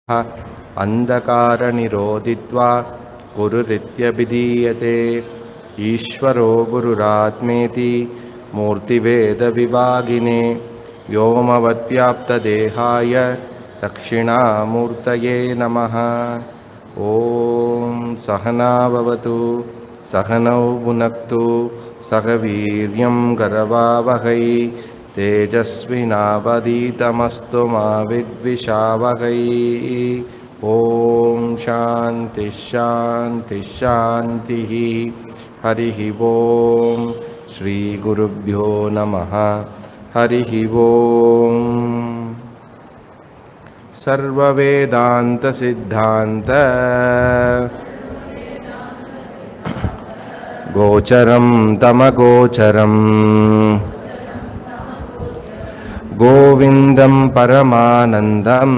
अन्धकारनिरोधित्वा गुरुरित्यभिधीयते ईश्वरो गुरुरात्मेति मूर्तिभेदविभागिने व्योमवत्याप्तदेहाय दक्षिणामूर्तये नमः ॐ सहना भवतु सहनौ भुनक्तु सह वीर्यं करवावहै तेजस्विनावदीतमस्तु मा विद्विषावहै ॐ शान्तिः शान्तिः शान्तिः हरिः ॐ श्रीगुरुभ्यो नमः हरिः ॐ सर्ववेदान्तसिद्धान्त गोचरं तमगोचरम् गोविन्दं परमानन्दम्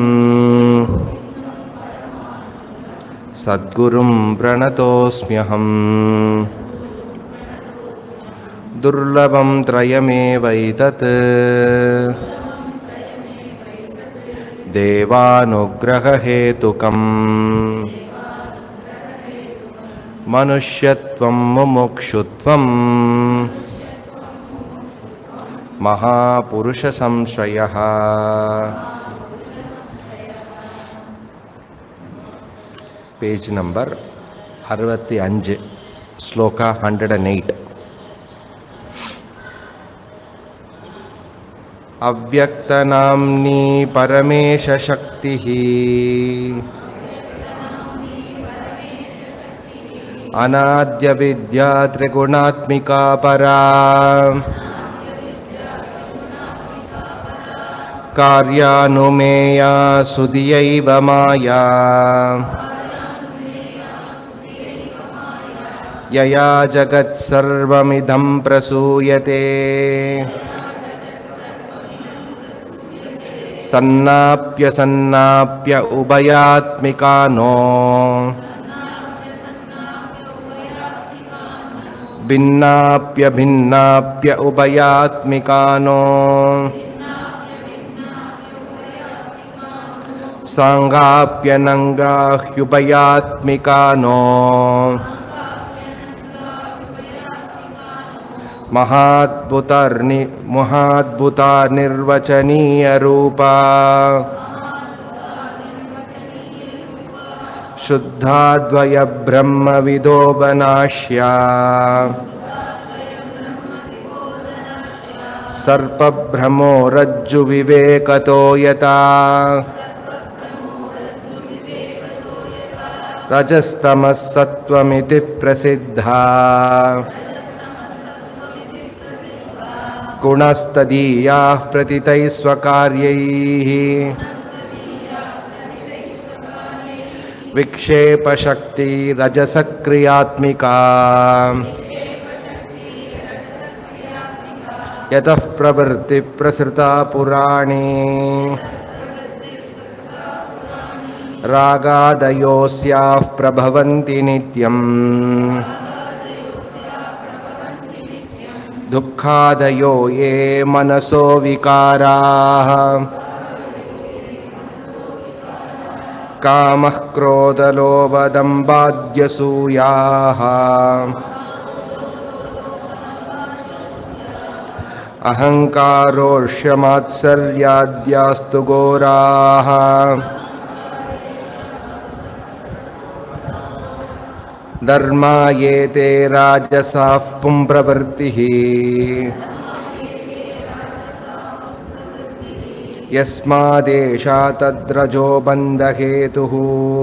सद्गुरुं प्रणतोऽस्म्यहम् दुर्लभं त्रयमेवैतत् देवानुग्रहहेतुकम् मनुष्यत्वं मुमुक्षुत्वम् महापुरुषसंश्रयः பேஜ் நம்பர் அறுபத்தி அஞ்சு ஸ்லோகா ஹண்ட்ரட் அண்ட் எயிட் अव्यक्तनाम्नी परमेशशक्तिः अनाद्यविद्या त्रिगुणात्मिका परा कार्यानुमेया सुधियैव माया यया जगत्सर्वमिदं प्रसूयते सन्नाप्य सन्नाप्य उभयात्मिका नो भिन्नाप्य भिन्नाप्य उभयात्मिका नो साङ्गाप्यनङ्गाह्युभयात्मिका नो महाद्भुतार्नि महाद्भुता निर्वचनीयरूपा शुद्धाद्वयब्रह्मविदो बनाश्या सर्पभ्रमो रज्जुविवेकतो यता रजस्तमः सत्त्वमिति प्रसिद्धा गुणस्तदीयाः प्रतितैः स्वकार्यैः विक्षेपशक्तिरजसक्रियात्मिका यतः प्रवृत्तिप्रसृता पुराणे रागादयोऽस्याः प्रभवन्ति नित्यम् दुःखादयो ये मनसो विकाराः कामः क्रोधलोभदम्बाद्यसूयाः अहङ्कारोष्यमात्सर्याद्यास्तु घोराः धर्मा ये ते राजसाः पुंप्रवृत्तिः यस्मादेषा तद्रजो बन्धहेतुः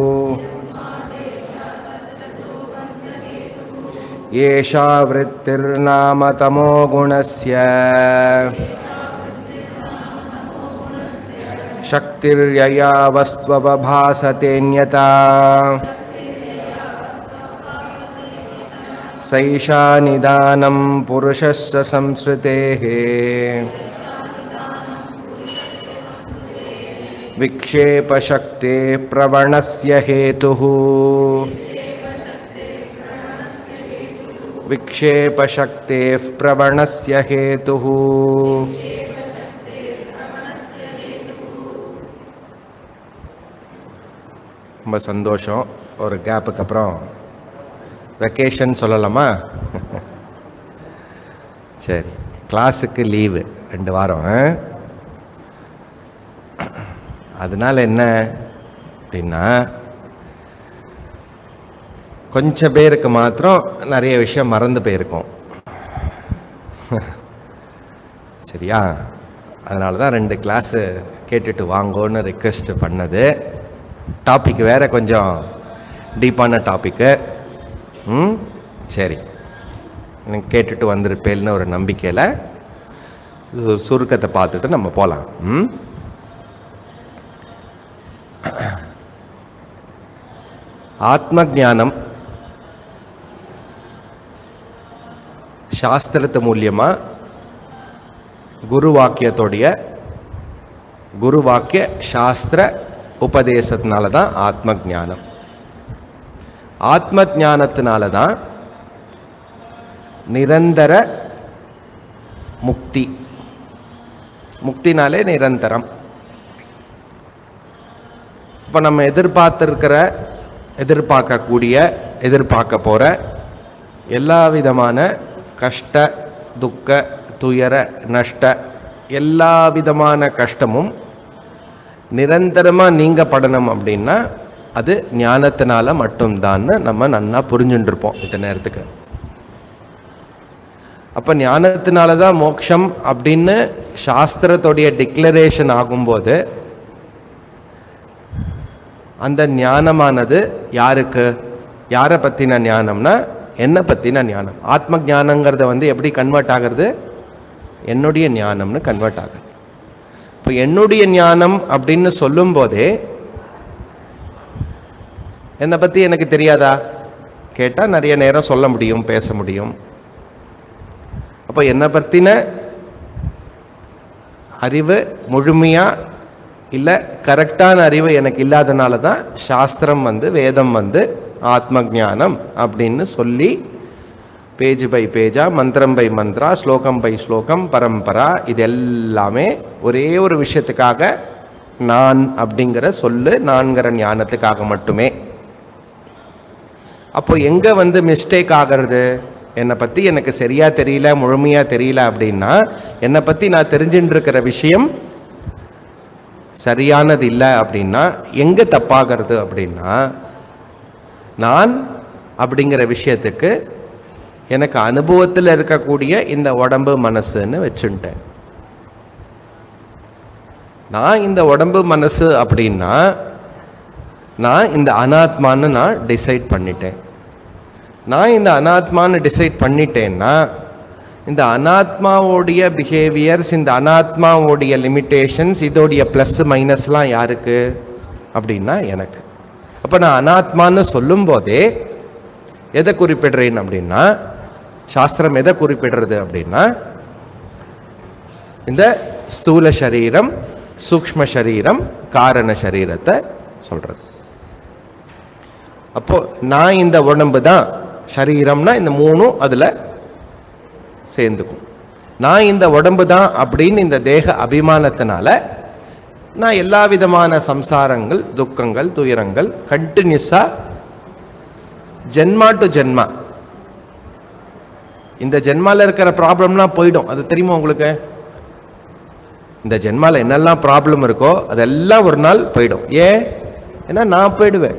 येषा वृत्तिर्नाम तमो गुणस्य शक्तिर्यया वस्त्वपभासतेऽन्यता सैषा निदानं पुरुषस्य संसृतेः विक्षेपशक्ते प्रवणस्य हेतुः विक्षेपशक्तेः प्रवणस्य हेतुः ரொம்ப சந்தோஷம் ஒரு கேப்புக்கு அப்புறம் வெக்கேஷன் சொல்லலாமா சரி கிளாஸுக்கு லீவு ரெண்டு வாரம் ஆ? அதனால என்ன அப்படின்னா கொஞ்சம் பேருக்கு மாத்திரம் நிறைய விஷயம் மறந்து போயிருக்கோம் சரியா அதனால தான் ரெண்டு கிளாஸு கேட்டுட்டு வாங்கோன்னு ரெக்வெஸ்ட் பண்ணது டாபிக் வேற கொஞ்சம் டீப்பான டாப்பிக்கு ம் சரி நீங்க கேட்டுட்டு வந்திருப்பேன்னு ஒரு நம்பிக்கையில் இது ஒரு சுருக்கத்தை பார்த்துட்டு நம்ம போகலாம் ம் ஆத்ம ஞானம் சாஸ்திரத்து மூலியமா குரு வாக்கியத்தோடைய குரு வாக்கிய சாஸ்திர உபதேசத்தினால தான் ஆத்ம ஞானம் ஆத்ம ஞானத்தினால தான் நிரந்தர முக்தி முக்தினாலே நிரந்தரம் இப்போ நம்ம எதிர்பார்த்திருக்கிற எதிர்பார்க்கக்கூடிய எதிர்பார்க்க போகிற எல்லா விதமான கஷ்ட துக்க துயர நஷ்ட எல்லா விதமான கஷ்டமும் நிரந்தரமாக நீங்கப்படணும் அப்படின்னா அது ஞானத்தினால மட்டும்தான்னு நம்ம நன்னா புரிஞ்சுட்டு இருப்போம் இந்த நேரத்துக்கு அப்போ ஞானத்தினால தான் மோட்சம் அப்படின்னு சாஸ்திரத்துடைய டிக்ளரேஷன் ஆகும்போது அந்த ஞானமானது யாருக்கு யாரை பற்றின ஞானம்னா என்னை பற்றின ஞானம் ஆத்ம ஞானங்கிறத வந்து எப்படி கன்வெர்ட் ஆகிறது என்னுடைய ஞானம்னு கன்வெர்ட் ஆகுது இப்போ என்னுடைய ஞானம் அப்படின்னு சொல்லும்போதே என்னை பற்றி எனக்கு தெரியாதா கேட்டால் நிறைய நேரம் சொல்ல முடியும் பேச முடியும் அப்போ என்னை பற்றின அறிவு முழுமையாக இல்லை கரெக்டான அறிவு எனக்கு இல்லாதனால தான் சாஸ்திரம் வந்து வேதம் வந்து ஆத்ம ஞானம் அப்படின்னு சொல்லி பேஜ் பை பேஜா மந்திரம் பை மந்திரா ஸ்லோகம் பை ஸ்லோகம் பரம்பரா இது எல்லாமே ஒரே ஒரு விஷயத்துக்காக நான் அப்படிங்கிற சொல்லு நான்கிற ஞானத்துக்காக மட்டுமே அப்போ எங்கே வந்து மிஸ்டேக் ஆகிறது என்னை பற்றி எனக்கு சரியாக தெரியல முழுமையாக தெரியல அப்படின்னா என்னை பற்றி நான் தெரிஞ்சுட்டு இருக்கிற விஷயம் சரியானது இல்லை அப்படின்னா எங்கே தப்பாகிறது அப்படின்னா நான் அப்படிங்கிற விஷயத்துக்கு எனக்கு அனுபவத்தில் இருக்கக்கூடிய இந்த உடம்பு மனசுன்னு வச்சுட்டேன் நான் இந்த உடம்பு மனசு அப்படின்னா நான் இந்த அனாத்மான்னு நான் டிசைட் பண்ணிட்டேன் நான் இந்த அனாத்மான்னு டிசைட் பண்ணிட்டேன்னா இந்த அனாத்மாவோடைய பிஹேவியர்ஸ் இந்த அனாத்மாவோடைய லிமிட்டேஷன்ஸ் இதோடைய ப்ளஸ் மைனஸ்லாம் யாருக்கு அப்படின்னா எனக்கு அப்போ நான் அனாத்மான்னு சொல்லும்போதே எதை குறிப்பிடுறேன் அப்படின்னா சாஸ்திரம் எதை குறிப்பிடுறது அப்படின்னா இந்த ஸ்தூல சரீரம் சூக்ஷ்ம சரீரம் காரண சரீரத்தை சொல்றது அப்போ நான் இந்த உடம்பு தான் சரீரம்னா இந்த மூணும் அதில் சேர்ந்துக்கும் நான் இந்த உடம்பு தான் அப்படின்னு இந்த தேக அபிமானத்தினால நான் எல்லா விதமான சம்சாரங்கள் துக்கங்கள் துயரங்கள் கண்டினியூஸாக ஜென்மா டு ஜென்மா இந்த ஜென்மால இருக்கிற ப்ராப்ளம்லாம் போயிடும் அது தெரியுமா உங்களுக்கு இந்த ஜென்மால என்னெல்லாம் ப்ராப்ளம் இருக்கோ அதெல்லாம் ஒரு நாள் போயிடும் ஏன் ஏன்னா நான் போயிடுவேன்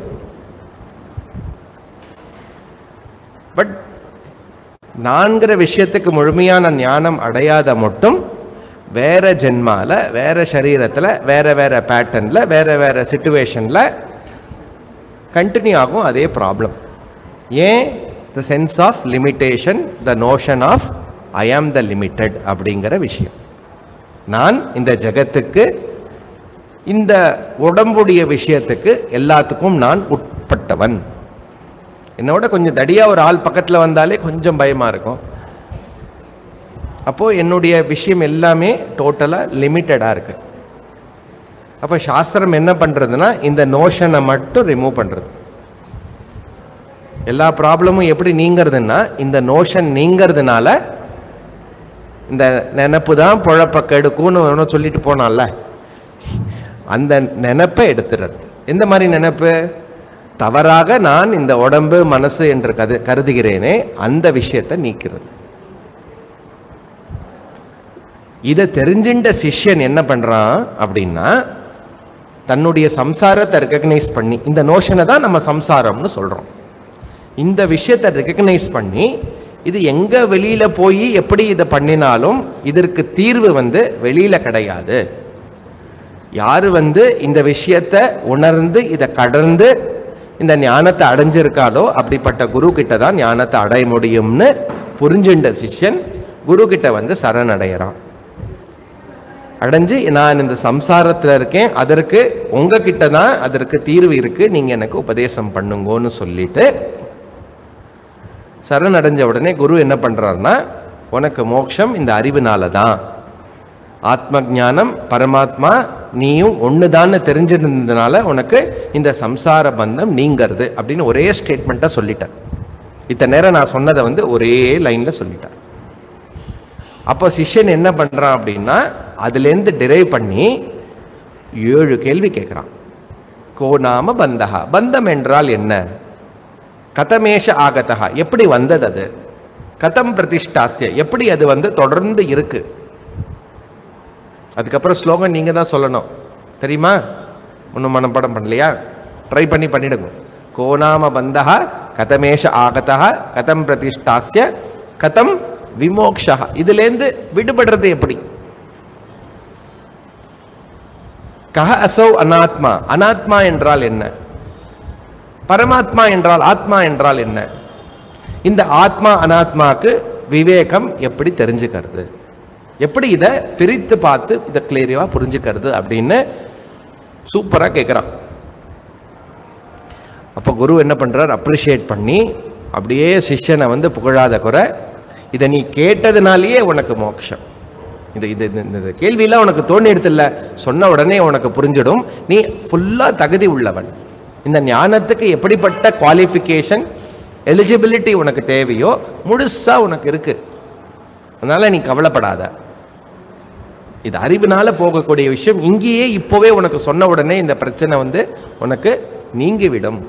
பட் நான்கிற விஷயத்துக்கு முழுமையான ஞானம் அடையாத மட்டும் வேற ஜென்மால வேற சரீரத்தில் வேற வேற பேட்டர்னில் வேற வேற சுச்சுவேஷனில் கண்டினியூ ஆகும் அதே problem and the sense of limitation the notion of I am the limited அப்படிங்கிற விஷயம் நான் இந்த ஜகத்துக்கு இந்த உடம்புடைய விஷயத்துக்கு எல்லாத்துக்கும் நான் உட்பட்டவன் என்னோட கொஞ்சம் தடியா ஒரு ஆள் பக்கத்தில் வந்தாலே கொஞ்சம் பயமா இருக்கும் அப்போ என்னுடைய விஷயம் எல்லாமே டோட்டலாக லிமிட்டடாக இருக்கு அப்போ சாஸ்திரம் என்ன பண்றதுன்னா இந்த நோஷனை மட்டும் ரிமூவ் பண்றது எல்லா ப்ராப்ளமும் எப்படி நீங்கிறதுன்னா இந்த நோஷன் நீங்கிறதுனால இந்த நினப்பு தான் பொழப்ப கெடுக்கும்னு ஒன்று சொல்லிட்டு போனான்ல அந்த நினப்பை எடுத்துடுறது எந்த மாதிரி நினப்பு தவறாக நான் இந்த உடம்பு மனசு என்று கரு கருதுகிறேனே அந்த விஷயத்தை நீக்கிறது இதை தெரிஞ்சின்ற சிஷ்யன் என்ன பண்றான் அப்படின்னா தன்னுடைய சம்சாரத்தை ரெக்கக்னைஸ் பண்ணி இந்த நோஷனை தான் நம்ம சம்சாரம்னு சொல்றோம் இந்த விஷயத்தை ரெக்கக்னைஸ் பண்ணி இது எங்க வெளியில போய் எப்படி இதை பண்ணினாலும் இதற்கு தீர்வு வந்து வெளியில கிடையாது யாரு வந்து இந்த விஷயத்தை உணர்ந்து இதை கடந்து இந்த ஞானத்தை அடைஞ்சிருக்காளோ அப்படிப்பட்ட குரு கிட்ட தான் ஞானத்தை அடைய முடியும்னு புரிஞ்சுண்ட சிஷ்யன் குரு கிட்ட வந்து சரணடைகிறான் அடைஞ்சு நான் இந்த சம்சாரத்தில் இருக்கேன் அதற்கு உங்ககிட்ட தான் அதற்கு தீர்வு இருக்கு நீங்க எனக்கு உபதேசம் பண்ணுங்கன்னு சொல்லிட்டு சரணடைஞ்ச உடனே குரு என்ன பண்றாருன்னா உனக்கு மோட்சம் இந்த அறிவுனால தான் ஆத்ம ஞானம் பரமாத்மா நீயும் ஒண்ணுதான்னு தெரிஞ்சிருந்ததுனால உனக்கு இந்த சம்சார பந்தம் நீங்கிறது அப்படின்னு ஒரே ஸ்டேட்மெண்ட்டாக சொல்லிட்டேன் இத்தனை நேரம் நான் சொன்னதை வந்து ஒரே லைன்ல சொல்லிட்டேன் அப்போ சிஷ்யன் என்ன பண்றான் அப்படின்னா அதுலேருந்து டிரைவ் பண்ணி ஏழு கேள்வி கேட்குறான் கோ நாம பந்தகா பந்தம் என்றால் என்ன கதமேஷ ஆகதா எப்படி வந்தது அது கதம் பிரதிஷ்டாசிய எப்படி அது வந்து தொடர்ந்து இருக்கு அதுக்கப்புறம் ஸ்லோகன் நீங்க தான் சொல்லணும் தெரியுமா ஒன்றும் மனப்பாடம் பண்ணலையா ட்ரை பண்ணி பண்ணிடுங்க கோநாம பந்தா கதமேஷ ஆகதா கதம் பிரதிஷ்டாசிய கதம் விமோக்ஷா இதுலேருந்து விடுபடுறது எப்படி கஹ அசௌ அனாத்மா அனாத்மா என்றால் என்ன பரமாத்மா என்றால் ஆத்மா என்றால் என்ன இந்த ஆத்மா அனாத்மாக்கு விவேகம் எப்படி தெரிஞ்சுக்கிறது எப்படி இதை பிரித்து பார்த்து இதை கிளியரிவா புரிஞ்சுக்கிறது அப்படின்னு சூப்பராக கேட்குறான் அப்போ குரு என்ன பண்றார் அப்ரிஷியேட் பண்ணி அப்படியே சிஷ்யனை வந்து புகழாத குறை இதை நீ கேட்டதுனாலேயே உனக்கு மோட்சம் இது இது இது- இந்த கேள்வியெல்லாம் உனக்கு தோணி எடுத்துல சொன்ன உடனே உனக்கு புரிஞ்சிடும் நீ ஃபுல்லாக தகுதி உள்ளவன் இந்த ஞானத்துக்கு எப்படிப்பட்ட குவாலிஃபிகேஷன் எலிஜிபிலிட்டி உனக்கு தேவையோ முழுசா உனக்கு இருக்கு அதனால நீ கவலைப்படாத இது அறிவினால போகக்கூடிய விஷயம் இங்கேயே இப்போவே உனக்கு சொன்ன உடனே இந்த பிரச்சனை வந்து உனக்கு நீங்கிவிடும்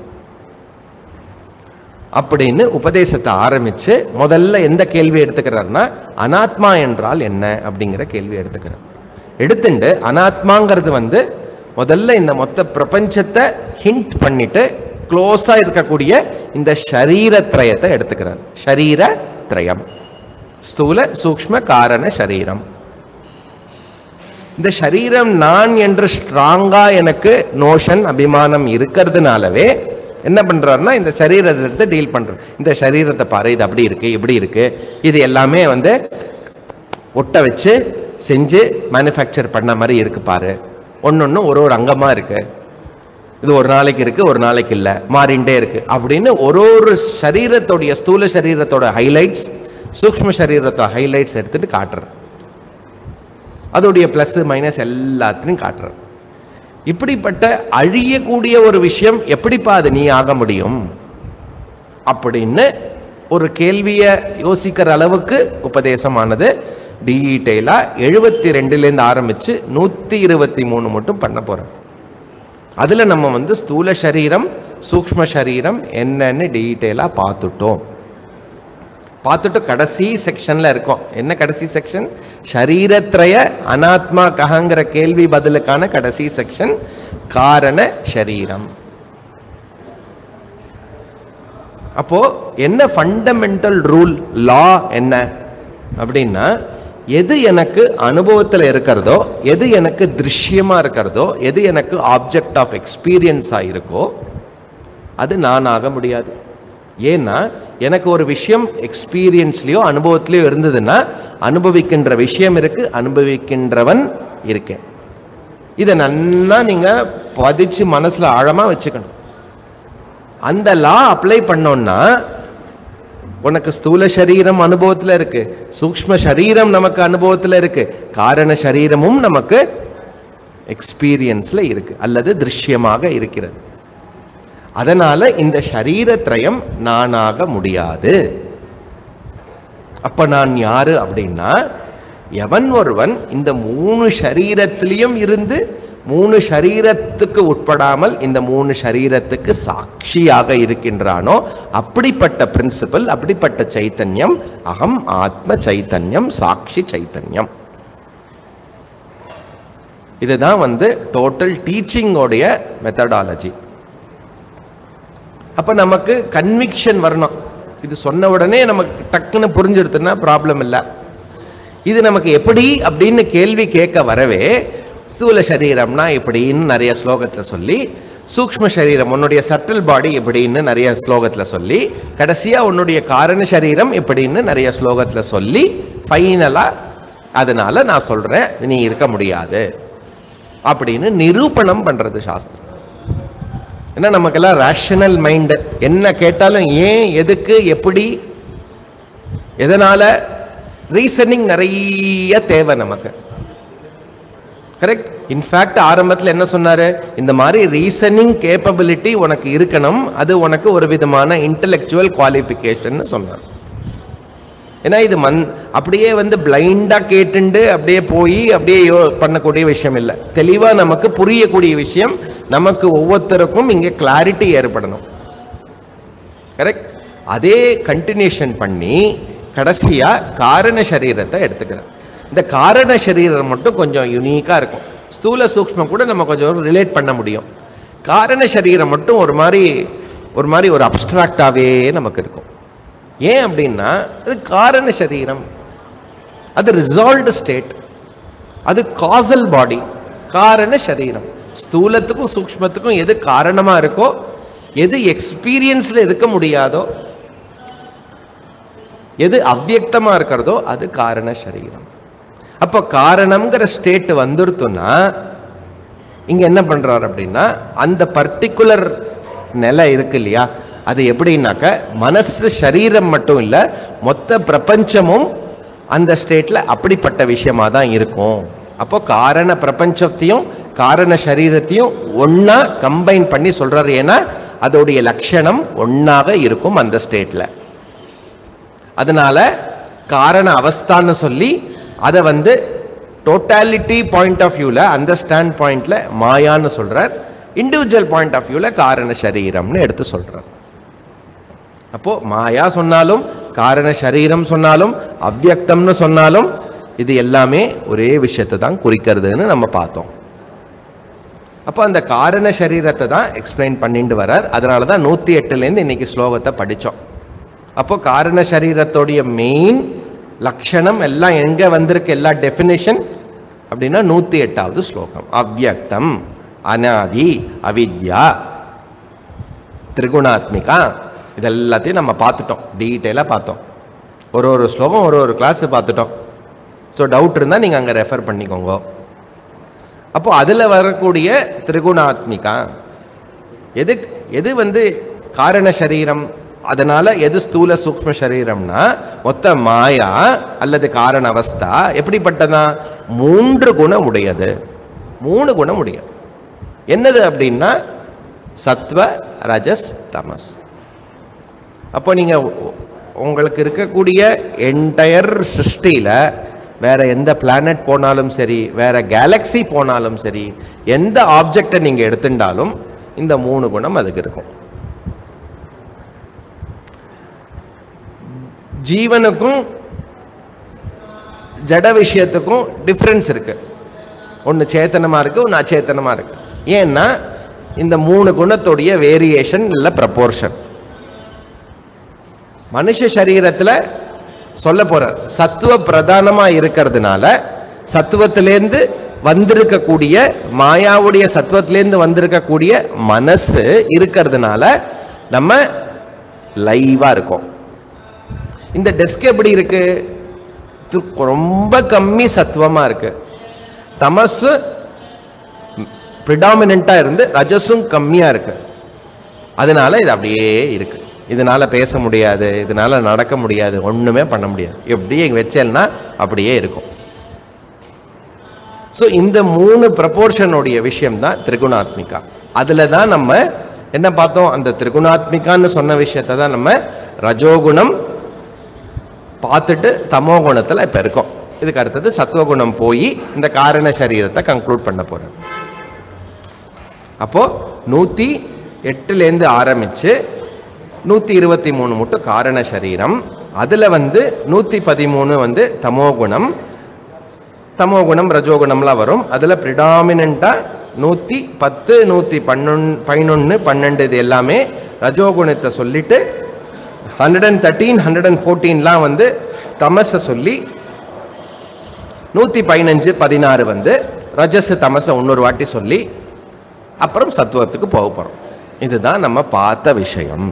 அப்படின்னு உபதேசத்தை ஆரம்பிச்சு முதல்ல எந்த கேள்வி எடுத்துக்கிறாருன்னா அனாத்மா என்றால் என்ன அப்படிங்கிற கேள்வி எடுத்துக்கிறார் எடுத்துண்டு அனாத்மாங்கிறது வந்து முதல்ல இந்த மொத்த பிரபஞ்சத்தை ஹிண்ட் பண்ணிட்டு க்ளோஸா இருக்கக்கூடிய இந்த ஷரீரத்ரயத்தை எடுத்துக்கிறார் ஷரீர திரயம் ஸ்தூல சூக்ஷ்ம காரண சரீரம் இந்த சரீரம் நான் என்று ஸ்ட்ராங்கா எனக்கு நோஷன் அபிமானம் இருக்கிறதுனாலவே என்ன பண்றாருன்னா இந்த சரீரத்தை எடுத்து டீல் பண்றாரு இந்த சரீரத்தை பாரு இது அப்படி இருக்கு இப்படி இருக்கு இது எல்லாமே வந்து ஒட்ட வச்சு செஞ்சு மேனுஃபேக்சர் பண்ண மாதிரி இருக்கு பாரு ஒன்னொன்னு ஒரு ஒரு அங்கமா இருக்கு இது ஒரு நாளைக்கு இருக்கு ஒரு நாளைக்கு இல்ல மாறிண்டே இருக்கு அப்படின்னு ஒரு ஒரு சரீரத்தோடைய ஸ்தூல சரீரத்தோட ஹைலைட்ஸ் சூக்ஷ்ம சரீரத்தோட ஹைலைட்ஸ் எடுத்துட்டு காட்டுறேன் அதோடைய ப்ளஸ் மைனஸ் எல்லாத்தையும் காட்டுறேன் இப்படிப்பட்ட அழியக்கூடிய ஒரு விஷயம் எப்படிப்பா அது நீ ஆக முடியும் அப்படின்னு ஒரு கேள்வியை யோசிக்கிற அளவுக்கு உபதேசமானது டீட்டெயிலாக எழுபத்தி ரெண்டுலேருந்து ஆரம்பித்து நூற்றி இருபத்தி மூணு மட்டும் பண்ண போகிறோம் அதில் நம்ம வந்து ஸ்தூல சரீரம் சூக்ஷ்ம சரீரம் என்னன்னு டீட்டெயிலாக பார்த்துட்டோம் பார்த்துட்டு கடைசி செக்ஷன்ல இருக்கோம் என்ன கடைசி செக்ஷன் ஷரீரத்ரய அனாத்மா கஹங்கிற கேள்வி பதிலுக்கான கடைசி செக்ஷன் காரண ஷரீரம் அப்போ என்ன ஃபண்டமெண்டல் ரூல் லா என்ன அப்படின்னா எது எனக்கு அனுபவத்தில் இருக்கிறதோ எது எனக்கு திருஷ்யமா இருக்கிறதோ எது எனக்கு ஆப்ஜெக்ட் ஆஃப் எக்ஸ்பீரியன்ஸாக இருக்கோ அது நான் ஆக முடியாது ஏன்னா எனக்கு ஒரு விஷயம் எக்ஸ்பீரியன்ஸ்லயோ அனுபவத்திலயோ இருந்ததுன்னா அனுபவிக்கின்ற விஷயம் இருக்கு அனுபவிக்கின்றவன் இருக்கேன் இதை நல்லா நீங்க பதிச்சு மனசுல ஆழமா வச்சுக்கணும் அந்த லா அப்ளை பண்ணோம்னா உனக்கு ஸ்தூல சரீரம் அனுபவத்துல இருக்கு சூக்ஷ்ம சரீரம் நமக்கு அனுபவத்துல இருக்கு காரண சரீரமும் நமக்கு எக்ஸ்பீரியன்ஸ்ல இருக்கு அல்லது திருஷ்யமாக இருக்கிறது அதனால இந்த சரீரத்ரயம் நானாக முடியாது அப்ப நான் யாரு அப்படின்னா எவன் ஒருவன் இந்த மூணு சரீரத்திலையும் இருந்து மூணு சரீரத்துக்கு உட்படாமல் இந்த மூணு சரீரத்துக்கு சாட்சியாக இருக்கின்றானோ அப்படிப்பட்ட பிரின்சிபல் அப்படிப்பட்ட சைத்தன்யம் அகம் ஆத்ம சைத்தன்யம் சாட்சி சைத்தன்யம் இதுதான் வந்து டோட்டல் டீச்சிங்கோடைய மெத்தடாலஜி அப்ப நமக்கு கன்விக்ஷன் வரணும் இது சொன்ன உடனே நமக்கு டக்குன்னு புரிஞ்சிடுதுன்னா ப்ராப்ளம் இல்லை இது நமக்கு எப்படி அப்படின்னு கேள்வி கேட்க வரவே ஸ்தூல சரீரம்னா எப்படின்னு நிறைய ஸ்லோகத்தில் சொல்லி சூக்ஷ்ம சரீரம் உன்னுடைய சட்டில் பாடி எப்படின்னு நிறைய ஸ்லோகத்தில் சொல்லி கடைசியாக உன்னுடைய காரண சரீரம் எப்படின்னு நிறைய ஸ்லோகத்தில் சொல்லி ஃபைனலாக அதனால நான் சொல்கிறேன் நீ இருக்க முடியாது அப்படின்னு நிரூபணம் பண்ணுறது சாஸ்திரம் ஏன்னா நமக்கெல்லாம் ரேஷனல் மைண்டு என்ன கேட்டாலும் ஏன் எதுக்கு எப்படி எதனால ரீசனிங் நிறைய தேவை நமக்கு கரெக்ட் இன்ஃபேக்ட் ஆரம்பத்தில் என்ன சொன்னாரு இந்த மாதிரி ரீசனிங் கேப்பபிலிட்டி உனக்கு இருக்கணும் அது உனக்கு ஒரு விதமான இன்டலெக்சுவல் குவாலிஃபிகேஷன் சொன்னார் ஏன்னா இது மண் அப்படியே வந்து பிளைண்டாக கேட்டுண்டு அப்படியே போய் அப்படியே யோ பண்ணக்கூடிய விஷயம் இல்லை தெளிவாக நமக்கு புரியக்கூடிய விஷயம் நமக்கு ஒவ்வொருத்தருக்கும் இங்கே கிளாரிட்டி ஏற்படணும் கரெக்ட் அதே கண்டினியூஷன் பண்ணி கடைசியாக காரண சரீரத்தை எடுத்துக்கிறேன் இந்த காரண சரீரம் மட்டும் கொஞ்சம் யுனீக்காக இருக்கும் ஸ்தூல சூக்ஷ்மம் கூட நம்ம கொஞ்சம் ரிலேட் பண்ண முடியும் காரண சரீரம் மட்டும் ஒரு மாதிரி ஒரு மாதிரி ஒரு அப்டிராக்டாகவே நமக்கு இருக்கும் ஏன் அப்படின்னா அது காரண சரீரம் அது ரிசால்வ்டு ஸ்டேட் அது காசல் பாடி காரண சரீரம் ஸ்தூலத்துக்கும் சூக்ஷ்மத்துக்கும் எது காரணமா இருக்கோ எது எக்ஸ்பீரியன்ஸ்ல இருக்க முடியாதோ எது அவ்வியக்தமா இருக்கிறதோ அது காரண சரீரம் அப்போ காரணம்ங்கிற ஸ்டேட் வந்துருத்துன்னா இங்க என்ன பண்றாரு அப்படின்னா அந்த பர்டிகுலர் நிலை இருக்கு இல்லையா அது எப்படின்னாக்க மனசு சரீரம் மட்டும் இல்ல மொத்த பிரபஞ்சமும் அந்த ஸ்டேட்ல அப்படிப்பட்ட விஷயமா தான் இருக்கும் அப்போ காரண பிரபஞ்சத்தையும் காரண சரீரத்தையும் ஒண்ணா கம்பைன் பண்ணி சொல்றாரு ஏன்னா அதோடைய லட்சணம் ஒண்ணாக இருக்கும் அந்த ஸ்டேட்ல அதனால காரண அவஸ்தான்னு சொல்லி அதை வந்து டோட்டாலிட்டி பாயிண்ட் ஆஃப் வியூவில் அந்த ஸ்டாண்ட் பாயிண்ட்ல மாயான்னு சொல்றார் இண்டிவிஜுவல் பாயிண்ட் ஆஃப் வியூவில் காரண சரீரம்னு எடுத்து சொல்றார் அப்போ மாயா சொன்னாலும் காரண சரீரம் சொன்னாலும் அவ்வியக்தம்னு சொன்னாலும் இது எல்லாமே ஒரே விஷயத்தை தான் குறிக்கிறதுன்னு நம்ம பார்த்தோம் அப்போ அந்த காரண சரீரத்தை தான் எக்ஸ்பிளைன் பண்ணிட்டு வரார் அதனால தான் நூற்றி எட்டுலேருந்து இன்னைக்கு ஸ்லோகத்தை படித்தோம் அப்போ காரண சரீரத்தோடைய மெயின் லக்ஷணம் எல்லாம் எங்கே வந்திருக்கு எல்லா டெஃபினேஷன் அப்படின்னா நூற்றி எட்டாவது ஸ்லோகம் அவ்வியக்தம் அனாதி அவித்யா திரிகுணாத்மிகா இதெல்லாத்தையும் நம்ம பார்த்துட்டோம் டீட்டெயிலாக பார்த்தோம் ஒரு ஒரு ஸ்லோகம் ஒரு ஒரு கிளாஸ் பார்த்துட்டோம் ஸோ டவுட் இருந்தால் நீங்கள் அங்கே ரெஃபர் பண்ணிக்கோங்க அப்போ அதில் வரக்கூடிய திரிகுணாத்மிகா எது எது வந்து காரண சரீரம் அதனால எது ஸ்தூல சூக்ம சரீரம்னா மொத்த மாயா அல்லது காரண அவஸ்தா எப்படிப்பட்டதா மூன்று குணம் உடையது மூணு குணம் உடையது என்னது அப்படின்னா சத்வ ரஜஸ் தமஸ் அப்போ நீங்க உ- உங்களுக்கு இருக்கக்கூடிய என்டையர் சிருஷ்டியில வேற எந்த பிளானட் போனாலும் சரி வேற கேலக்ஸி போனாலும் சரி எந்த ஆப்ஜெக்டை நீங்க எடுத்துட்டாலும் இந்த மூணு குணம் அதுக்கு இருக்கும் ஜீவனுக்கும் ஜட விஷயத்துக்கும் டிஃப்ரென்ஸ் இருக்கு ஒன்று சேத்தனமா இருக்கு ஒன்று அச்சேத்தனமா இருக்கு ஏன்னா இந்த மூணு குணத்துடைய வேரியேஷன் இல்லை ப்ரப்போர்ஷன் மனுஷ சரீரத்தில் சொல்ல போறார் சத்துவ பிரதானமா இருக்கிறதுனால சத்துவத்திலேருந்து வந்திருக்கக்கூடிய மாயாவுடைய சத்துவத்திலேருந்து வந்திருக்கக்கூடிய மனசு இருக்கிறதுனால நம்ம லைவா இருக்கோம் இந்த டெஸ்க் எப்படி இருக்கு து- ரொம்ப கம்மி சத்துவமா இருக்கு தமசு ப்ரிடாமினண்டா இருந்து ரஜஸும் கம்மியா இருக்கு அதனால இது அப்படியே இருக்கு இதனால பேச முடியாது இதனால நடக்க முடியாது ஒண்ணுமே பண்ண முடியாது எப்படியே இங்க வச்சேன்னா அப்படியே இருக்கும் ஸோ இந்த மூணு ப்ரப்போர்ஷனுடைய விஷயம் தான் திரிகுணாத்மிகா அதில் தான் நம்ம என்ன பார்த்தோம் அந்த திரிகுணாத்மிகான்னு சொன்ன விஷயத்தை தான் நம்ம ரஜோகுணம் பார்த்துட்டு தமோ குணத்தில் இப்போ இருக்கோம் இதுக்கு அடுத்தது சத்துவகுணம் போய் இந்த காரண சரீரத்தை கன்க்ளூட் பண்ண போகிறோம் அப்போ நூற்றி எட்டுலேருந்து ஆரம்பித்து நூற்றி இருபத்தி மூணு மட்டும் காரண சரீரம் அதில் வந்து நூற்றி பதிமூணு வந்து தமோகுணம் தமோகுணம் ரஜோகுணம்லாம் வரும் அதில் ப்ரிடாமினண்ட்டாக நூற்றி பத்து நூற்றி பன்னொன் பதினொன்று பன்னெண்டு இது எல்லாமே ரஜோகுணத்தை சொல்லிட்டு hundred and thirteen hundred and ஃபோர்டீன்லாம் வந்து தமஸை சொல்லி நூற்றி பதினஞ்சு பதினாறு வந்து ரஜஸ் தமஸை இன்னொரு வாட்டி சொல்லி அப்புறம் சத்துவத்துக்கு போக போகிறோம் இதுதான் நம்ம பார்த்த விஷயம்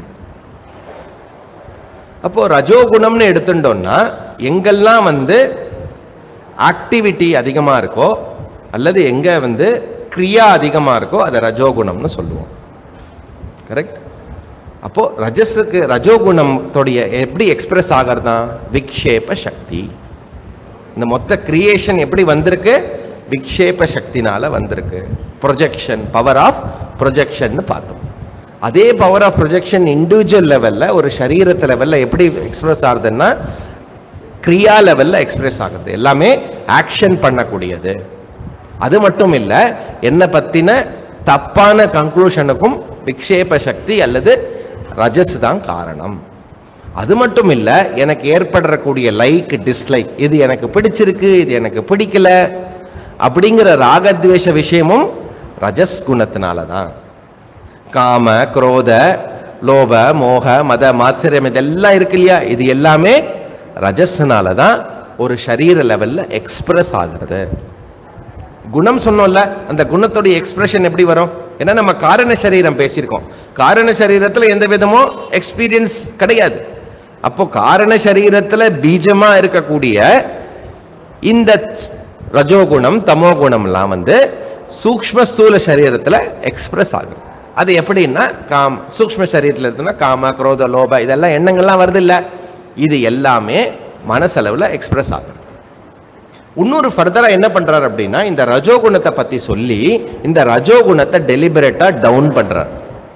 அப்போ ரஜோகுணம்னு எடுத்துட்டோம்னா எங்கெல்லாம் வந்து ஆக்டிவிட்டி அதிகமாக இருக்கோ அல்லது எங்கே வந்து கிரியா அதிகமாக இருக்கோ அதை ரஜோகுணம்னு சொல்லுவோம் கரெக்ட் அப்போ ரஜஸுக்கு ரஜோகுணத்தோடைய எப்படி எக்ஸ்பிரஸ் ஆகிறதா விக்ஷேப சக்தி இந்த மொத்த கிரியேஷன் எப்படி வந்திருக்கு விக்ஷேப சக்தினால வந்திருக்கு ப்ரொஜெக்ஷன் பவர் ஆஃப் ப்ரொஜெக்ஷன் பார்த்தோம் அதே பவர் ஆஃப் ப்ரொஜெக்ஷன் இண்டிவிஜுவல் லெவலில் ஒரு சரீரத்து லெவலில் எப்படி எக்ஸ்பிரஸ் ஆகுதுன்னா கிரியா லெவலில் எக்ஸ்பிரஸ் ஆகுது எல்லாமே ஆக்ஷன் பண்ணக்கூடியது அது மட்டும் இல்லை என்னை பற்றின தப்பான கன்க்ளூஷனுக்கும் விக்ஷேப சக்தி அல்லது ரஜஸ் தான் காரணம் அது மட்டும் இல்லை எனக்கு ஏற்படக்கூடிய லைக் டிஸ்லைக் இது எனக்கு பிடிச்சிருக்கு இது எனக்கு பிடிக்கல அப்படிங்கிற ராகத்வேஷ விஷயமும் ரஜஸ் குணத்தினால தான் காம குரோத லோப மோக மத மாத்சரியம் இதெல்லாம் இருக்கு இல்லையா இது எல்லாமே ரஜஸ்னால தான் ஒரு சரீர லெவல்ல எக்ஸ்பிரஸ் ஆகிறது குணம் சொன்னோம்ல அந்த குணத்தோடைய எக்ஸ்பிரஷன் எப்படி வரும் ஏன்னா நம்ம காரண சரீரம் பேசியிருக்கோம் காரண சரீரத்தில் எந்த விதமும் எக்ஸ்பீரியன்ஸ் கிடையாது அப்போ காரண சரீரத்தில் பீஜமா இருக்கக்கூடிய இந்த ரஜோகுணம் தமோகுணம்லாம் வந்து சூக்ஷ்ம ஸ்தூல சரீரத்தில் எக்ஸ்பிரஸ் ஆகும் அது எப்படின்னா காம் சூக்ஷ்ம சரீரத்தில் இருக்குன்னா காம குரோத லோப இதெல்லாம் எண்ணங்கள்லாம் வருது இல்லை இது எல்லாமே மனசளவில் எக்ஸ்பிரஸ் ஆகுது இன்னொரு ஃபர்தராக என்ன பண்ணுறாரு அப்படின்னா இந்த ரஜோகுணத்தை பற்றி சொல்லி இந்த ரஜோகுணத்தை டெலிபரேட்டாக டவுன் பண்ணுறார்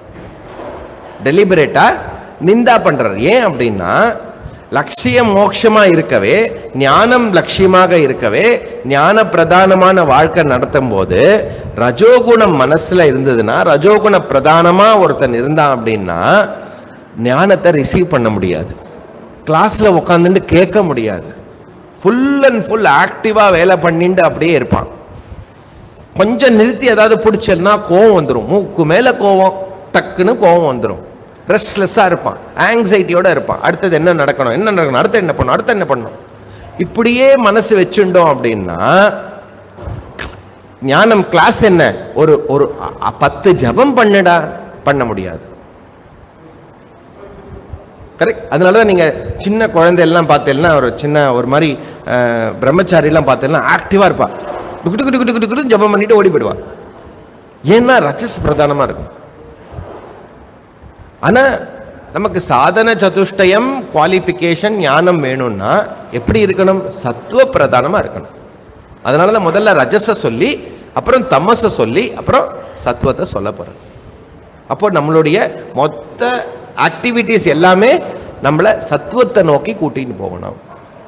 டெலிபரேட்டாக நிந்தா பண்ணுறார் ஏன் அப்படின்னா லட்சியம் மோட்சமாக இருக்கவே ஞானம் லட்சியமாக இருக்கவே ஞான பிரதானமான வாழ்க்கை நடத்தும் போது ரஜோகுணம் மனசில் இருந்ததுன்னா ரஜோகுண பிரதானமாக ஒருத்தன் இருந்தான் அப்படின்னா ஞானத்தை ரிசீவ் பண்ண முடியாது கிளாஸில் உட்காந்துட்டு கேட்க முடியாது ஃபுல் அண்ட் ஃபுல் ஆக்டிவாக வேலை பண்ணிட்டு அப்படியே இருப்பான் கொஞ்சம் நிறுத்தி ஏதாவது பிடிச்சதுன்னா கோவம் வந்துடும் மூக்கு மேலே கோவம் டக்குன்னு கோவம் வந்துடும் ரெஸ்ட்லெஸ்ஸாக இருப்பான் ஆங்ஸைட்டியோட இருப்பான் அடுத்தது என்ன நடக்கணும் என்ன நடக்கணும் அடுத்து என்ன பண்ணணும் அடுத்து என்ன பண்ணணும் இப்படியே மனசு வச்சுட்டோம் அப்படின்னா ஞானம் கிளாஸ் என்ன ஒரு ஒரு அ- பத்து ஜபம் பண்ணுடா பண்ண முடியாது கரெக்ட் அதனால தான் நீங்கள் சின்ன குழந்தை எல்லாம் பார்த்தீங்கன்னா ஒரு சின்ன ஒரு மாதிரி அஹ், பிரம்மச்சாரிலாம் பார்த்தீங்கன்னா ஆக்டிவாக இருப்பா டுக்கு டுக்கு டுக்கு டுக்கு டுக்குன்னு ஜபம் பண்ணிட்டு ஓடி போயிடுவா ஏன்னா ரச்சஸ் பிரதானமாக இருக்கும் ஆனால் நமக்கு சாதன சதுஷ்டயம் குவாலிஃபிகேஷன் ஞானம் வேணும்னா எப்படி இருக்கணும் சத்துவ பிரதானமாக இருக்கணும் அதனால தான் முதல்ல ரஜஸை சொல்லி அப்புறம் தமஸை சொல்லி அப்புறம் சத்துவத்தை சொல்ல போகிறேன் அப்போ நம்மளுடைய மொத்த ஆக்டிவிட்டீஸ் எல்லாமே நம்மளை சத்துவத்தை நோக்கி கூட்டின்னு போகணும்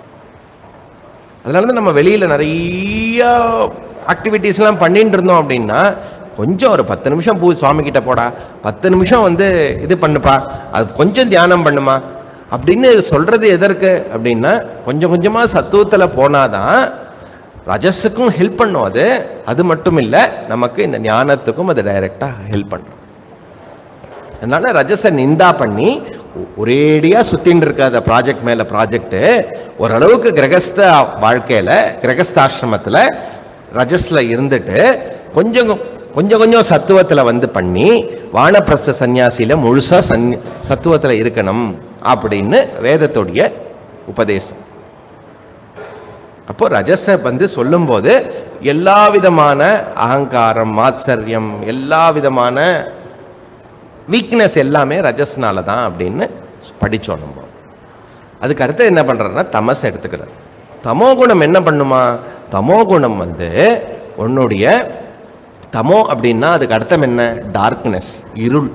அதனால தான் நம்ம வெளியில் நிறைய ஆக்டிவிட்டீஸ்லாம் பண்ணிட்டு இருந்தோம் அப்படின்னா கொஞ்சம் ஒரு பத்து நிமிஷம் பூ சுவாமி கிட்ட போடா பத்து நிமிஷம் வந்து இது பண்ணுப்பா அது கொஞ்சம் தியானம் பண்ணுமா அப்படின்னு சொல்றது எதற்கு அப்படின்னா கொஞ்சம் கொஞ்சமாக சத்துவத்தில் போனாதான் ரஜஸுக்கும் ஹெல்ப் பண்ணும் அது அது மட்டும் இல்லை நமக்கு இந்த ஞானத்துக்கும் அது டைரெக்டாக ஹெல்ப் பண்ணும் அதனால ரஜஸை நிந்தா பண்ணி ஒ- ஒரேடியா சுத்தின்னு இருக்காத ப்ராஜெக்ட் மேல ப்ராஜெக்ட் ஓரளவுக்கு கிரகஸ்த வாழ்க்கையில கிரகஸ்தாசிரமத்துல ரஜஸ்ல இருந்துட்டு கொஞ்சம் கொஞ்சம் கொஞ்சம் சத்துவத்துல வந்து பண்ணி வானப்பிரஸ்த சந்நியாசியில முழுசா சன் சத்துவத்துல இருக்கணும் அப்படின்னு வேதத்துடைய உபதேசம் அப்போ ரஜஸை வந்து சொல்லும்போது எல்லா விதமான அகங்காரம் மாத்சரியம் எல்லா விதமான வீக்னஸ் எல்லாமே ரஜஸ்னால தான் அப்படின்னு படித்தோம் நம்ம அதுக்கு அடுத்து என்ன பண்ணுறாருன்னா தமஸ் எடுத்துக்கிறார் தமோ குணம் என்ன பண்ணுமா தமோ குணம் வந்து உன்னுடைய தமோ அப்படின்னா அதுக்கு அர்த்தம் என்ன டார்க்னஸ் இருள்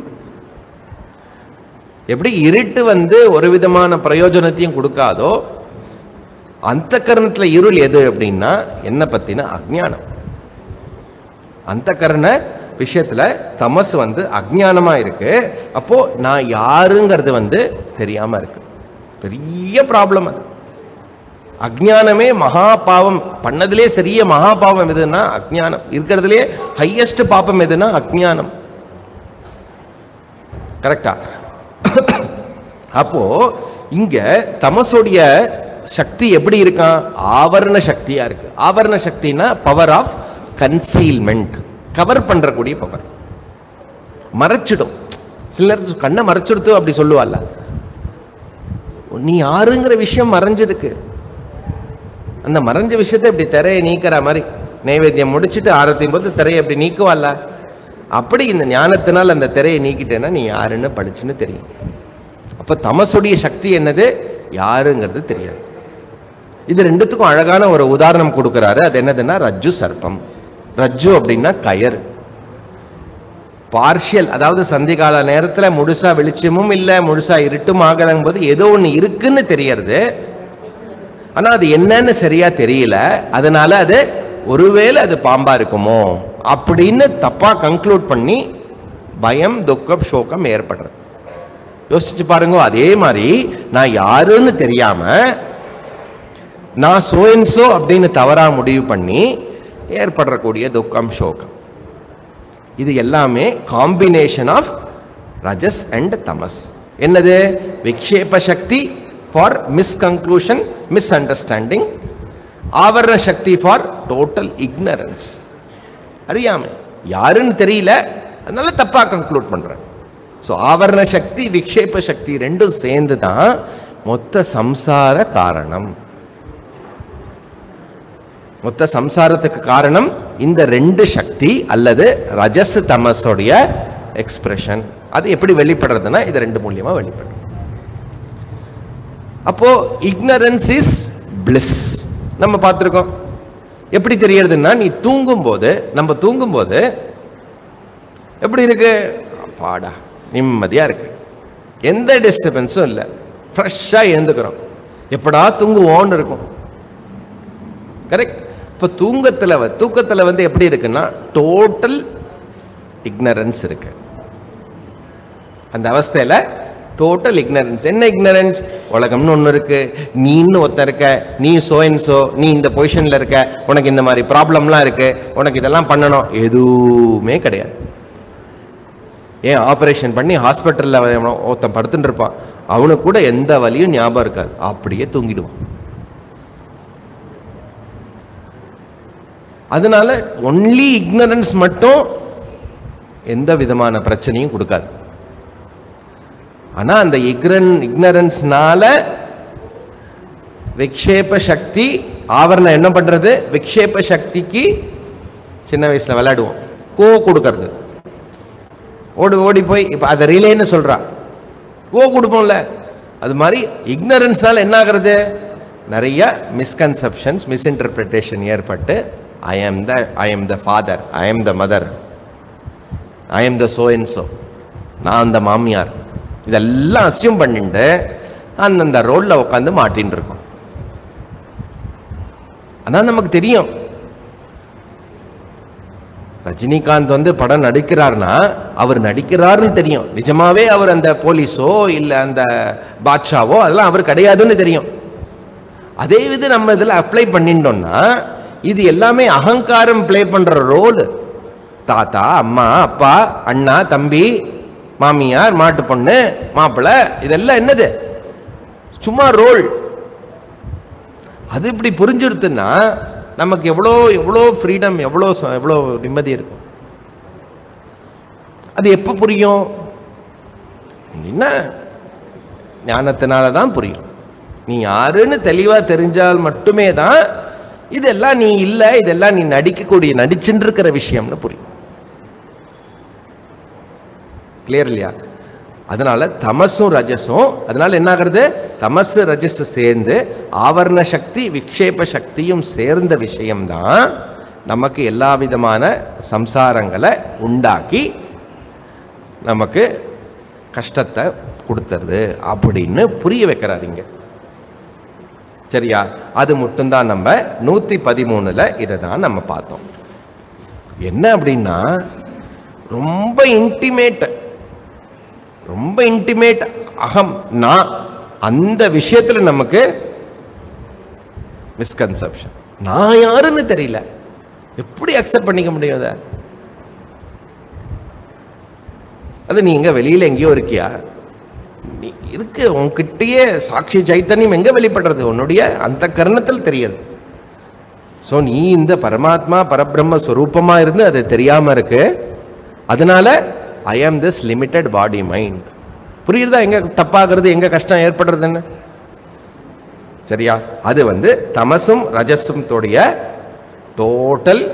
எப்படி இருட்டு வந்து ஒரு விதமான பிரயோஜனத்தையும் கொடுக்காதோ அந்த கரணத்துல இருள் எது அப்படின்னா என்ன பத்தின அஜ்ஞானம் அந்த கரண விஷயத்துல தமஸ் வந்து அஜ்ஞானமா இருக்கு அப்போ நான் யாருங்கிறது வந்து தெரியாம இருக்கு பெரிய ப்ராப்ளம் அது அஜ்ஞானமே மகா பாவம் பண்ணதுலே சரிய மகா பாவம் எதுன்னா அஜ்ஞானம் இருக்கிறதுலே ஹையஸ்ட் பாபம் எதுன்னா அஜ்ஞானம் கரெக்டா அப்போ இங்க தமசோடைய சக்தி எப்படி இருக்கான் ஆவரண சக்தியா இருக்கு ஆவரண சக்தினா பவர் ஆஃப் கன்சீல்மெண்ட் கவர் பண்றக்கூடிய பவர் மறைச்சிடும் சில நேரத்தில் கண்ணை மறைச்சிடுத்து அப்படி சொல்லுவாள்ல நீ யாருங்கிற விஷயம் மறைஞ்சிருக்கு அந்த மறைஞ்ச விஷயத்தை இப்படி திரையை நீக்கிற மாதிரி நைவேத்தியம் முடிச்சுட்டு ஆரத்தியும் போது திரையை இப்படி நீக்குவாள்ல அப்படி இந்த ஞானத்தினால் அந்த திரையை நீக்கிட்டேன்னா நீ யாருன்னு படிச்சுன்னு தெரியும் அப்ப தமசுடைய சக்தி என்னது யாருங்கிறது தெரியாது இது ரெண்டுத்துக்கும் அழகான ஒரு உதாரணம் கொடுக்கிறாரு அது என்னதுன்னா ரஜ்ஜு சர்ப்பம் ரஜ்ஜு அப்படின்னா கயர் பார்ஷியல் அதாவது சந்திகால நேரத்துல முழுசா வெளிச்சமும் இல்லை முழுசா இருட்டும் ஆகலங்கும் போது ஏதோ ஒன்று இருக்குன்னு தெரியறது ஆனா அது என்னன்னு சரியா தெரியல அதனால அது ஒருவேளை அது பாம்பா இருக்குமோ அப்படின்னு தப்பா கன்க்ளூட் பண்ணி பயம் துக்கம் சோகம் ஏற்படுறது யோசிச்சு பாருங்க அதே மாதிரி நான் யாருன்னு தெரியாம நான் சோயன்சோ அப்படின்னு தவறா முடிவு பண்ணி ஏற்படக்கூடிய துக்கம் சோகம் இது எல்லாமே combination of rajas and tamas என்னது விக்ஷேப சக்தி ஃபார் மிஸ்கன்க்ளூஷன் மிஸ் அண்டர்ஸ்டாண்டிங் ஆவரண சக்தி ஃபார் டோட்டல் இக்னரன்ஸ் அறியாமை யாருன்னு தெரியல அதனால தப்பா கன்க்ளூட் பண்றேன் ஸோ ஆவரண சக்தி விக்ஷேப சக்தி ரெண்டும் சேர்ந்து தான் மொத்த சம்சார காரணம் மொத்த சம்சாரத்துக்கு காரணம் இந்த ரெண்டு சக்தி அல்லது ரஜஸ் தமஸோடைய எக்ஸ்பிரஷன் அது எப்படி வெளிப்படுறதுன்னா இது ரெண்டு மூலியமா வெளிப்படும் அப்போ இக்னரன்ஸ் இஸ் பிளிஸ் நம்ம பார்த்துருக்கோம் எப்படி தெரியறதுன்னா நீ தூங்கும்போது நம்ம தூங்கும்போது எப்படி இருக்கு பாடா நிம்மதியா இருக்கு எந்த டிஸ்டர்பன்ஸும் இல்லை ஃப்ரெஷ்ஷாக எழுந்துக்கிறோம் எப்படா தூங்குவோன்னு இருக்கும் கரெக்ட் இப்போ தூங்கத்தில் வ- தூக்கத்தில் வந்து எப்படி இருக்குன்னா டோட்டல் இக்னரன்ஸ் இருக்கு அந்த அவஸ்தையில் டோட்டல் இக்னரன்ஸ் என்ன இக்னரன்ஸ் உலகம்னு ஒன்று இருக்கு நீன்னு ஒருத்தன் இருக்க நீ சோயன்சோ நீ இந்த பொசிஷனில் இருக்க உனக்கு இந்த மாதிரி ப்ராப்ளம்லாம் இருக்கு உனக்கு இதெல்லாம் பண்ணணும் எதுவுமே கிடையாது ஏன் ஆபரேஷன் பண்ணி ஹாஸ்பிட்டலில் ஒருத்தன் படுத்துட்டு இருப்பான் அவனுக்கு கூட எந்த வலியும் ஞாபகம் இருக்காது அப்படியே தூங்கிடுவான் அதனால ஒன்லி இக்னரன்ஸ் மட்டும் எந்த விதமான பிரச்சனையும் கொடுக்காது ஆனா அந்த இக்ரன் இக்னரன்ஸ்னால விக்ஷேப சக்தி ஆவரணம் என்ன பண்றது விக்ஷேப சக்திக்கு சின்ன வயசுல விளையாடுவோம் கோ கொடுக்கறது ஓடி ஓடி போய் இப்போ அதை ரிலேன்னு சொல்றா கோ கொடுப்போம்ல அது மாதிரி இக்னரன்ஸ்னால என்ன ஆகுறது நிறைய மிஸ்கன்செப்ஷன்ஸ் மிஸ்இன்டர்பிரிட்டேஷன் ஏற்பட்டு I am the I am the father I am the mother I am the so and so நான் அந்த மாமியார் இதெல்லாம் அசியூம் பண்ணிட்டு அந்தந்த ரோலில் உட்காந்து மாட்டின்னு இருக்கோம் ஆனால் நமக்கு தெரியும் ரஜினிகாந்த் வந்து படம் நடிக்கிறார்னா அவர் நடிக்கிறாருன்னு தெரியும் நிஜமாவே அவர் அந்த போலீஸோ இல்லை அந்த பாட்ஷாவோ அதெல்லாம் அவர் கிடையாதுன்னு தெரியும் அதே இது நம்ம இதில் அப்ளை பண்ணிட்டோம்னா இது எல்லாமே அகங்காரம் ப்ளே பண்ற ரோல் தாத்தா அம்மா அப்பா அண்ணா தம்பி மாமியார் மாட்டு பொண்ணு மாப்பிள்ளை இதெல்லாம் என்னது சும்மா ரோல் அது இப்படி புரிஞ்சிருத்துன்னா நமக்கு எவ்வளோ எவ்வளோ ஃப்ரீடம் எவ்வளோ ச- எவ்வளோ நிம்மதி இருக்கும் அது எப்போ புரியும் என்ன ஞானத்தினால தான் புரியும் நீ யாருன்னு தெளிவா தெரிஞ்சால் மட்டுமே தான் இதெல்லாம் நீ இல்லை இதெல்லாம் நீ நடிக்கக்கூடிய நடிச்சுட்டு இருக்கிற விஷயம்னு புரியும் கிளியர் இல்லையா அதனால தமசும் ரஜஸும் அதனால என்ன ஆகுறது தமசு ரஜஸ் சேர்ந்து ஆவரண சக்தி விக்ஷேப சக்தியும் சேர்ந்த விஷயம்தான் நமக்கு எல்லா விதமான சம்சாரங்களை உண்டாக்கி நமக்கு கஷ்டத்தை கொடுத்துருது அப்படின்னு புரிய வைக்கிறார் இங்க சரியா அது மட்டும்தான் நம்ம நூத்தி பதிமூணுல இதை தான் நம்ம பார்த்தோம் என்ன அப்படின்னா ரொம்ப இன்டிமேட் ரொம்ப இன்டிமேட் அகம் நான் அந்த விஷயத்துல நமக்கு மிஸ்கன்செப்ஷன் நான் யாருன்னு தெரியல எப்படி அக்செப்ட் பண்ணிக்க முடியும் அதை அது நீ எங்க வெளியில எங்கேயோ இருக்கியா நீ இருக்கு உன்கிட்டயே சாட்சி சைத்தன்யம் எங்க வெளிப்படுறது உன்னுடைய அந்த கரணத்தில் தெரியுது ஸோ நீ இந்த பரமாத்மா பரபிரம்ம ஸ்வரூபமா இருந்து அது தெரியாம இருக்கு அதனால ஐ ஆம் திஸ் லிமிட்டெட் பாடி மைண்ட் புரியுறதா எங்க தப்பாகிறது எங்க கஷ்டம் ஏற்படுறதுன்னு சரியா அது வந்து தமசும் ரஜசும் தோடைய டோட்டல்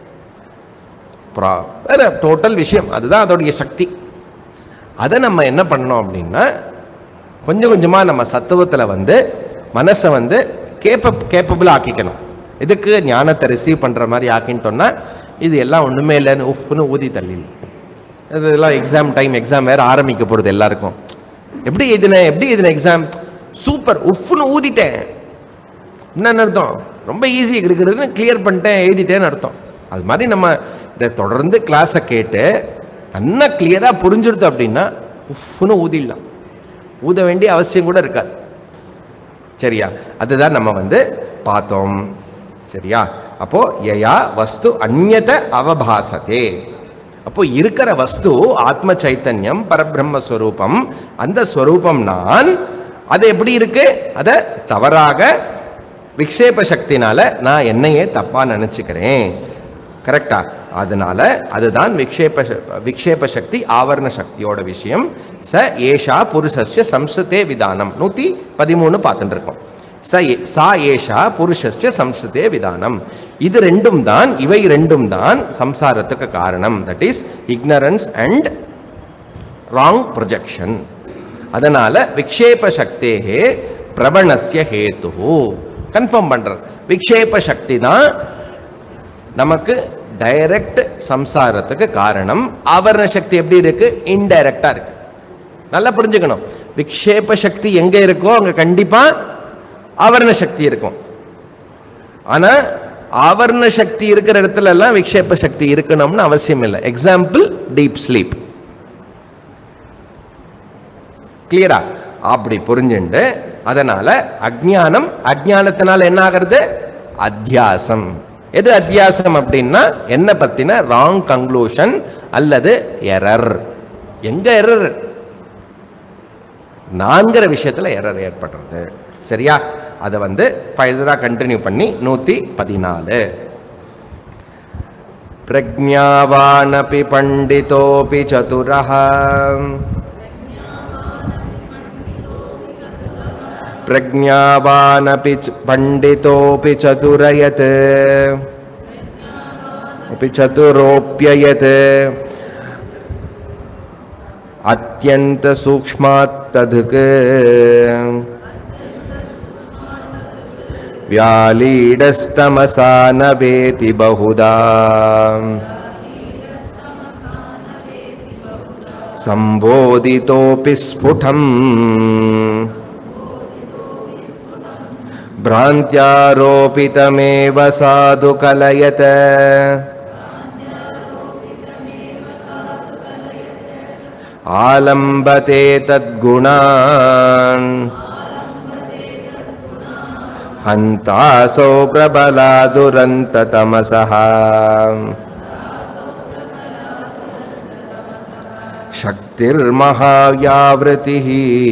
டோட்டல் விஷயம் அதுதான் அதோடைய சக்தி அதை நம்ம என்ன பண்ணோம் அப்படின்னா கொஞ்சம் கொஞ்சமாக நம்ம சத்துவத்தில் வந்து மனசை வந்து கேப்ப கேப்பபிள் ஆக்கிக்கணும் இதுக்கு ஞானத்தை ரிசீவ் பண்ணுற மாதிரி ஆக்கிட்டோம்னா இது எல்லாம் ஒன்றுமே இல்லைன்னு உஃப்னு ஊதி தள்ளிடலாம் இதெல்லாம் எக்ஸாம் டைம் எக்ஸாம் வேறு ஆரம்பிக்க போகிறது எல்லாருக்கும் எப்படி எழுதினேன் எப்படி எழுதின எக்ஸாம் சூப்பர் உஃப்னு ஊதிட்டேன் என்னன்னு அர்த்தம் ரொம்ப ஈஸி கிடைக்கிறதுன்னு கிளியர் பண்ணிட்டேன் எழுதிட்டேன்னு அர்த்தம் அது மாதிரி நம்ம இதை தொடர்ந்து கிளாஸை கேட்டு நல்லா கிளியராக புரிஞ்சிருது அப்படின்னா உஃப்னு ஊதிடலாம் ஊத வேண்டிய அவசியம் கூட இருக்காது சரியா அதுதான் நம்ம வந்து பார்த்தோம் சரியா அப்போ யயா வஸ்து அந்நத அவபாசதே அப்போ இருக்கிற வஸ்து ஆத்ம சைத்தன்யம் பரபிரம்ம ஸ்வரூபம் அந்த ஸ்வரூபம் நான் அது எப்படி இருக்கு அதை தவறாக விக்ஷேப சக்தினால நான் என்னையே தப்பா நினைச்சுக்கிறேன் கரெக்டா அதனால அதுதான் விக்ஷேப ச- விக்ஷேப சக்தி ஆவரண சக்தியோட விஷயம் ச ஏஷா புருஷஸ்ய சம்ஸ்கிருதே விதானம் நூத்தி பதிமூணு பார்த்துட்டு இருக்கோம் ச ஏ- சா ஏஷா புருஷஸ்ய சம்ஸ்கிருதே விதானம் இது ரெண்டும் தான் இவை ரெண்டும் தான் சம்சாரத்துக்கு காரணம் that is ignorance and wrong projection அதனால விக்ஷேப சக்தேகே பிரபணஸ்ய ஹேத்து கன்ஃபார்ம் பண்றார் விக்ஷேப சக்தி தான் நமக்கு டைரக்ட் சம்சாரத்துக்கு காரணம் ஆவரண சக்தி எப்படி இருக்கு இன்டைரக்டா இருக்கு நல்லா புரிஞ்சுக்கணும் விக்ஷேப சக்தி எங்க இருக்கோ அங்க கண்டிப்பா ஆவரண சக்தி இருக்கும் ஆனா ஆவரண சக்தி இருக்கிற இடத்துல எல்லாம் விக்ஷேப சக்தி இருக்கணும்னு அவசியம் இல்லை எக்ஸாம்பிள் டீப் ஸ்லீப் கிளியரா அப்படி புரிஞ்சுண்டு அதனால அஜ்ஞானம் அஜ்ஞானத்தினால என்ன ஆகிறது அத்தியாசம் எது அத்தியாசம் அப்படின்னா என்ன பத்தின ராங் கன்க்ளூஷன் அல்லது எரர் எங்க எரர் நான்கிற விஷயத்துல எரர் ஏற்படுறது சரியா அதை வந்து ஃபர்தராக கண்டினியூ பண்ணி நூத்தி பதினாலு பிரஜாவானபி பண்டிதோபி சதுரः प्रज्ञावानपि च- पण्डितोऽपि चतुरयत् अपि चतुरोऽप्ययत् अत्यन्तसूक्ष्मात् तद्क् व्यालीडस्तमसा न वेति बहुधा सम्बोधितोऽपि स्फुटम् भ्रान्त्यारोपितमेव साधु कलयत आलम्बते तद्गुणान् हन्तासौ प्रबला दुरन्ततमसः शक्तिर्महाव्यावृतिः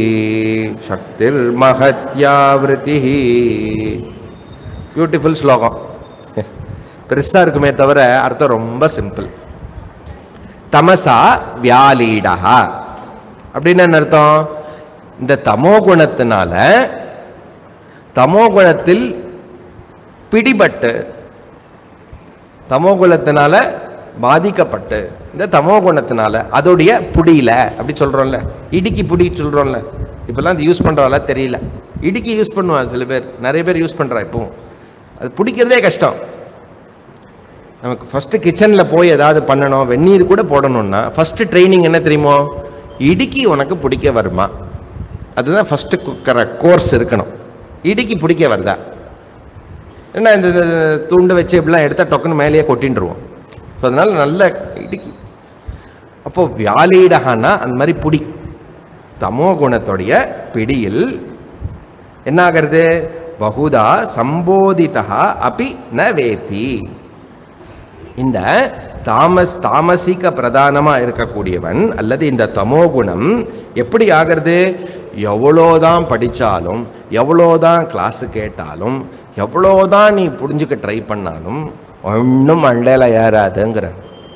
शक्तिर्महत्यावृतिः பியூட்டிஃபுல் ஸ்லோகம் பெருசா இருக்குமே தவிர அர்த்தம் ரொம்ப சிம்பிள் தமசா வியாலீடா அப்படின்னு என்ன அர்த்தம் இந்த தமோ குணத்தினால தமோ குணத்தில் பிடிபட்டு தமோ குணத்தினால பாதிக்கப்பட்டு இந்த தமோ குணத்தினால அதோடைய புடியில அப்படி சொல்றோம்ல இடுக்கி புடி சொல்றோம்ல இப்பெல்லாம் அது யூஸ் பண்றவால தெரியல இடுக்கி யூஸ் பண்ணுவாங்க சில பேர் நிறைய பேர் யூஸ் பண்றா இப்பவும் அது பிடிக்கிறதே கஷ்டம் நமக்கு ஃபர்ஸ்ட் கிச்சனில் போய் ஏதாவது பண்ணணும் வெந்நீர் கூட போடணும்னா ஃபர்ஸ்ட் ட்ரைனிங் என்ன தெரியுமோ இடுக்கி உனக்கு பிடிக்க வருமா அதுதான் ஃபர்ஸ்ட் கோர்ஸ் இருக்கணும் இடுக்கி பிடிக்க வருதா என்ன இந்த இந்த துண்டு வச்சு இப்படிலாம் எடுத்தால் டொக்குன்னு மேலேயே கொட்டின்றுவோம் ஸோ அதனால நல்ல இடுக்கி அப்போ வியாலீடகன்னா அந்த மாதிரி புடி தமோ குணத்துடைய பிடியில் என்ன ஆகிறது பகுதா சம்போதிதா அபி ந வேத்தி இந்த தாமஸ் தாமசிக பிரதானமா இருக்கக்கூடியவன் அல்லது இந்த தமோகுணம் எப்படி ஆகிறது எவ்வளோதான் படித்தாலும் எவ்வளோதான் கிளாஸ் கேட்டாலும் எவ்வளோதான் நீ புரிஞ்சுக்க ட்ரை பண்ணாலும் ஒன்றும் மண்டையில் ஏறாதுங்கிற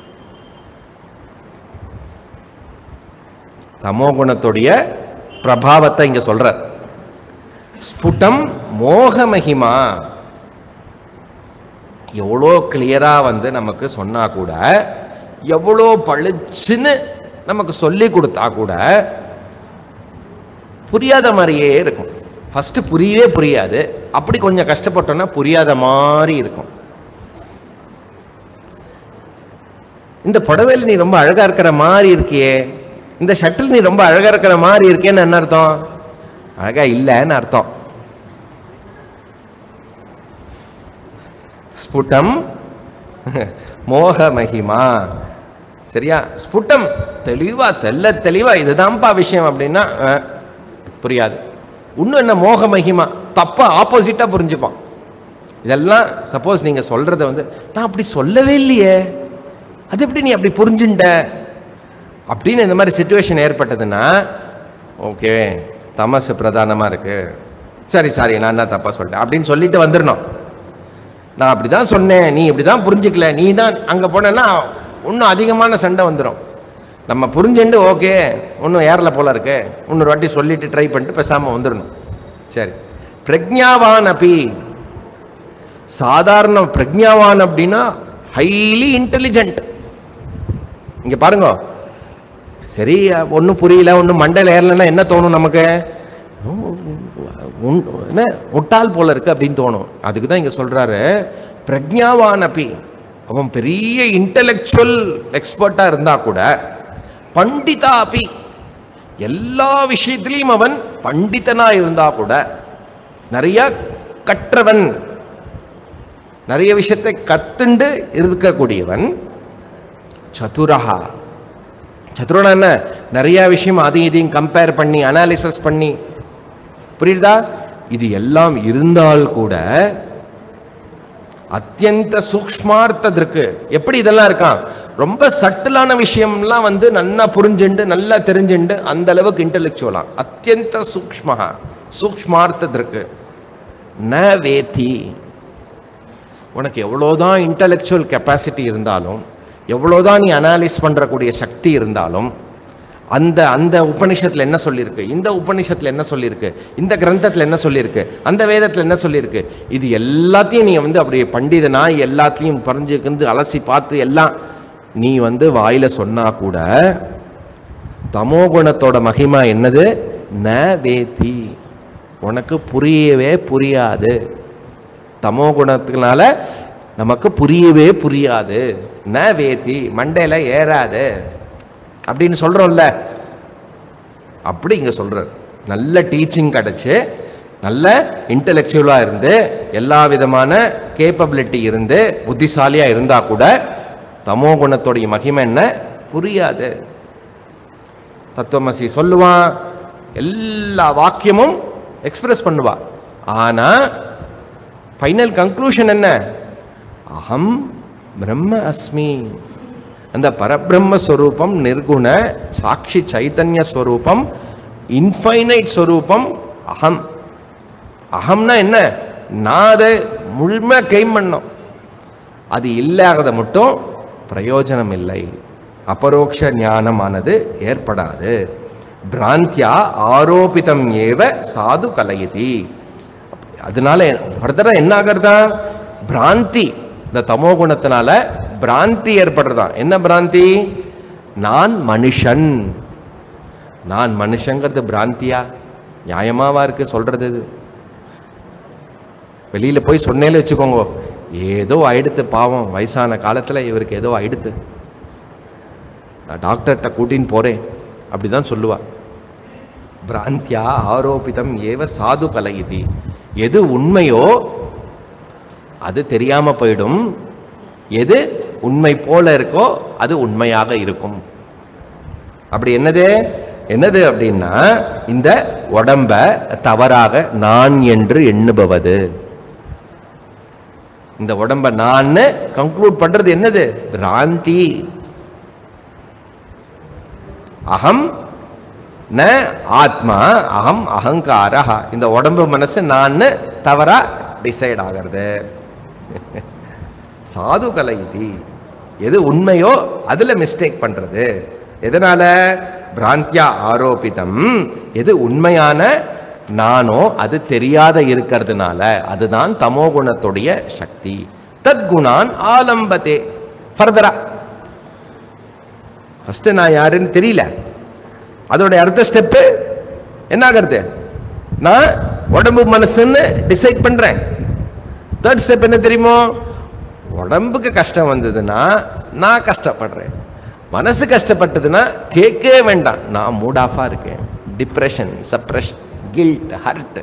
தமோகுணத்துடைய பிரபாவத்தை இங்க சொல்றார் ஸ்புடம் மோக மகிமா எவ்வளோ கிளியராக வந்து நமக்கு சொன்னா கூட எவ்வளோ பளிச்சுன்னு நமக்கு சொல்லி கொடுத்தா கூட புரியாத மாதிரியே இருக்கும் ஃபஸ்ட்டு புரியவே புரியாது அப்படி கொஞ்சம் கஷ்டப்பட்டோன்னா புரியாத மாதிரி இருக்கும் இந்த புடவையில் நீ ரொம்ப அழகா இருக்கிற மாதிரி இருக்கியே இந்த ஷட்டில் நீ ரொம்ப அழகா இருக்கிற மாதிரி இருக்கேன்னு என்ன அர்த்தம் அழகா இல்லைன்னு அர்த்தம் ஸ்புடம் மோக மகிமா சரியா ஸ்புட்டம் தெளிவா தெல்ல தெளிவா இதுதான்ப்பா விஷயம் அப்படின்னா அஹ், புரியாது இன்னும் என்ன மோக மகிமா தப்பா ஆப்போசிட்டா புரிஞ்சுப்பான் இதெல்லாம் சப்போஸ் நீங்க சொல்றத வந்து நான் அப்படி சொல்லவே இல்லையே அது எப்படி நீ அப்படி புரிஞ்சுட்ட அப்படின்னு இந்த மாதிரி சுச்சுவேஷன் ஏற்பட்டதுன்னா ஓகே தமசு பிரதானமா இருக்கு சரி சாரி நான் என்ன தப்பா சொல்லிட்டேன் அப்படின்னு சொல்லிட்டு வந்துடணும் நான் அப்படி தான் சொன்னேன் நீ இப்படி தான் புரிஞ்சுக்கல நீ தான் அங்கே போனேன்னா இன்னும் அதிகமான சண்டை வந்துடும் நம்ம புரிஞ்சுண்டு ஓகே ஒன்றும் ஏறல போல இருக்கு இன்னொரு வாட்டி சொல்லிட்டு ட்ரை பண்ணிட்டு பேசாமல் வந்துடணும் சரி பிரக்ஞாவான் அப்பி சாதாரண பிரக்ஞாவான் அப்படின்னா ஹைலி இன்டெலிஜென்ட் இங்கே பாருங்க சரி ஒன்றும் புரியல ஒன்றும் மண்டையில் ஏறலைன்னா என்ன தோணும் நமக்கு உன்- என்ன முட்டாள் போல இருக்கு அப்படின்னு தோணும் அதுக்கு தான் இங்க சொல்றாரு பிரக்ஞாவான் அப்பி அவன் பெரிய இன்டலெக்சுவல் எக்ஸ்பர்ட்டா இருந்தா கூட பண்டிதா அப்பி எல்லா விஷயத்திலையும் அவன் பண்டிதனா இருந்தா கூட நிறைய கற்றவன் நிறைய விஷயத்தை கத்துண்டு இருக்கக்கூடியவன் சதுரஹா சதுரனா என்ன நிறைய விஷயம் அதையும் இதையும் கம்பேர் பண்ணி அனாலிசிஸ் பண்ணி புரியுதா இது எல்லாம் இருந்தால் கூட அத்தியந்த சூக்ஷ்மார்த்தத்திற்கு எப்படி இதெல்லாம் இருக்கான் ரொம்ப சட்டிலான விஷயம்லாம் வந்து நல்லா புரிஞ்சுண்டு நல்லா தெரிஞ்சுண்டு அந்த அளவுக்கு இன்டெலெக்சுவலாம் அத்தியந்த சூக்ஷ்மஹா சூக்ஷ்மார்த்தத்திற்கு ந வேத்தி உனக்கு எவ்வளோதான் இன்டலெக்சுவல் கெப்பாசிட்டி இருந்தாலும் எவ்வளோதான் நீ அனாலிஸ் பண்ணுறக்கூடிய சக்தி இருந்தாலும் அந்த அந்த உபனிஷத்தில் என்ன சொல்லியிருக்கு இந்த உபனிஷத்தில் என்ன சொல்லியிருக்கு இந்த கிரந்தத்தில் என்ன சொல்லியிருக்கு அந்த வேதத்தில் என்ன சொல்லியிருக்கு இது எல்லாத்தையும் நீ வந்து அப்படி பண்டிதனா எல்லாத்தையும் பறிஞ்சுக்கிந்து அலசி பார்த்து எல்லாம் நீ வந்து வாயில சொன்னா கூட தமோகுணத்தோட மகிமா என்னது ந வேத்தி உனக்கு புரியவே புரியாது தமோ குணத்தினால நமக்கு புரியவே புரியாது ந வேத்தி மண்டையில ஏறாது அப்படின்னு சொல்றோம்ல அப்படி இங்க சொல்றார் நல்ல டீச்சிங் கிடைச்சு நல்ல இன்டெலெக்சுவலா இருந்து எல்லா விதமான கேப்பபிலிட்டி இருந்து புத்திசாலியா இருந்தா கூட தமோ குணத்தோடைய மகிமை என்ன புரியாது தத்துவமசி சொல்லுவான் எல்லா வாக்கியமும் எக்ஸ்பிரஸ் பண்ணுவா ஆனா ஃபைனல் கன்க்ளூஷன் என்ன அகம் பிரம்ம அஸ்மி அந்த பரபிரம்ம ஸ்வரூபம் நிர்குண சாட்சி சைத்தன்ய ஸ்வரூபம் இன்ஃபைனைட் ஸ்வரூபம் அகம் அகம்னா என்ன நான் அதை முழுமை கைம் பண்ணோம் அது இல்லாததை மட்டும் பிரயோஜனம் இல்லை அபரோக்ஷ ஞானமானது ஏற்படாது பிராந்தியா ஆரோபிதம் ஏவ சாது கலயதி அதனால ஃபர்தரா என்ன ஆகிறதா பிராந்தி இந்த தமோ குணத்தினால பிராந்தி ஏற்படுறதா என்ன பிராந்தி நான் மனுஷன் நான் மனுஷங்கிறது பிராந்தியா நியாயமாவா இருக்கு சொல்றது இது வெளியில போய் சொன்னேன்னு வச்சுக்கோங்க ஏதோ ஆயிடுத்து பாவம் வயசான காலத்துல இவருக்கு ஏதோ ஆயிடுத்து நான் டாக்டர்கிட்ட கூட்டின்னு போறேன் அப்படிதான் சொல்லுவா பிராந்தியா ஆரோபிதம் ஏவ சாது கலயிதி எது உண்மையோ அது தெரியாம போயிடும் எது உண்மை போல இருக்கோ அது உண்மையாக இருக்கும் அப்படி என்னது என்னது அப்படின்னா இந்த உடம்ப தவறாக நான் என்று எண்ணுபவது இந்த உடம்ப நான் கன்க்ளூட் பண்றது என்னது பிராந்தி அகம் ந ஆத்மா அகம் அகங்காரா இந்த உடம்பு மனசு நான் தவறா டிசைட் ஆகிறது சாது கலை இது எது உண்மையோ அதுல மிஸ்டேக் பண்றது எதனால பிராந்தியா ஆரோபிதம் எது உண்மையான நானோ அது தெரியாத இருக்கிறதுனால அதுதான் தமோ குணத்துடைய சக்தி தத்குணான் ஆலம்பதே ஃபர்தரா ஃபர்ஸ்ட் நான் யாருன்னு தெரியல அதோட அடுத்த ஸ்டெப்பு என்ன ஆகிறது நான் உடம்பு மனசுன்னு டிசைட் பண்றேன் தேர்ட் ஸ்டெப் என்ன தெரியுமோ உடம்புக்கு கஷ்டம் வந்ததுன்னா நான் கஷ்டப்படுறேன் மனசு கஷ்டப்பட்டதுன்னா கேட்கவே வேண்டாம் நான் மூட் ஆஃபாக இருக்கேன் டிப்ரெஷன் சப்ரெஷன் கில்ட் ஹர்ட்